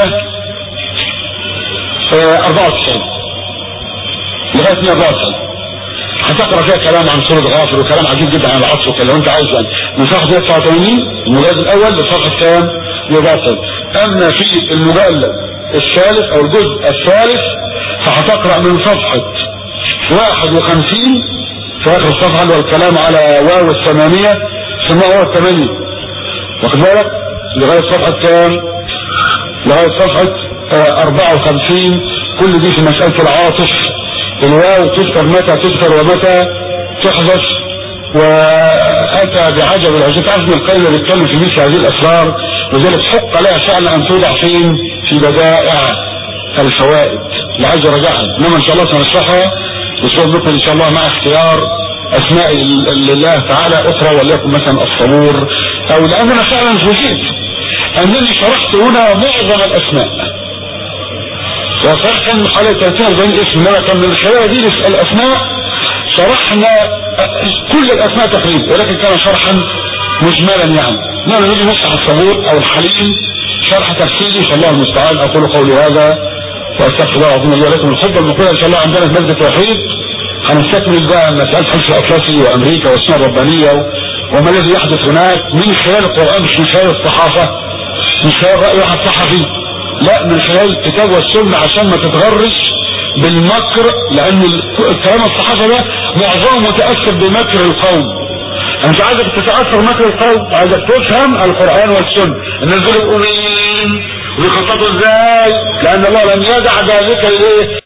194 لغاية 194 هتقرا فيها كلام عن سورة غافر وكلام عجيب جدا عن العصر وكلام لو انت عايز يعني من صفحة 189 المجلد الاول لصفحة كام 194 اما في المجلد الثالث او الجزء الثالث فهتقرا من صفحة 51 في اخر الصفحة اللي هو الكلام على واو الثمانية سماه هو الثمانية واخد بالك لغاية صفحة كام لغاية صفحة آه 54 كل دي في مسألة العاطف الواو تذكر متى تذكر ومتى تحذف واتى بعجب العجب عزم القيم بيتكلم في مثل هذه الاسرار وذلك حق لها فعلا ان توضع فين في بدائع الفوائد لعايز يراجعها انما ان شاء الله سنشرحها الاسبوع المقبل ان شاء الله مع اختيار اسماء لله تعالى اخرى وليكن مثلا الصبور او لاننا فعلا فوجئت انني شرحت هنا معظم الاسماء وصحيح كان حوالي 30 40 اسم انما كان من خلال هذه الاسماء شرحنا كل الاسماء تقريبا ولكن كان شرحا مجملا يعني انما نريد نشرح الصبور او الحليم شرح تفصيلي فالله المستعان اقول قولي هذا واستغفر الله العظيم لي ولكم الخطبه المقبله ان شاء الله عندنا في مسجد التوحيد هنستكمل بقى مساله حلف الاطلسي وامريكا والسنه الربانيه وما الذي يحدث هناك من خلال القران مش من خلال الصحافه من خلال راي واحد صحفي لا من خلال الكتاب والسنة عشان ما تتغرش بالمكر لان الكلام الصحابة ده معظمه متأثر بمكر القوم انت عايزك تتأثر مكر القوم عايزك تفهم القرآن والسنة الناس دول يقولوا مين ويخططوا ازاي لان الله لم يدع ذلك الايه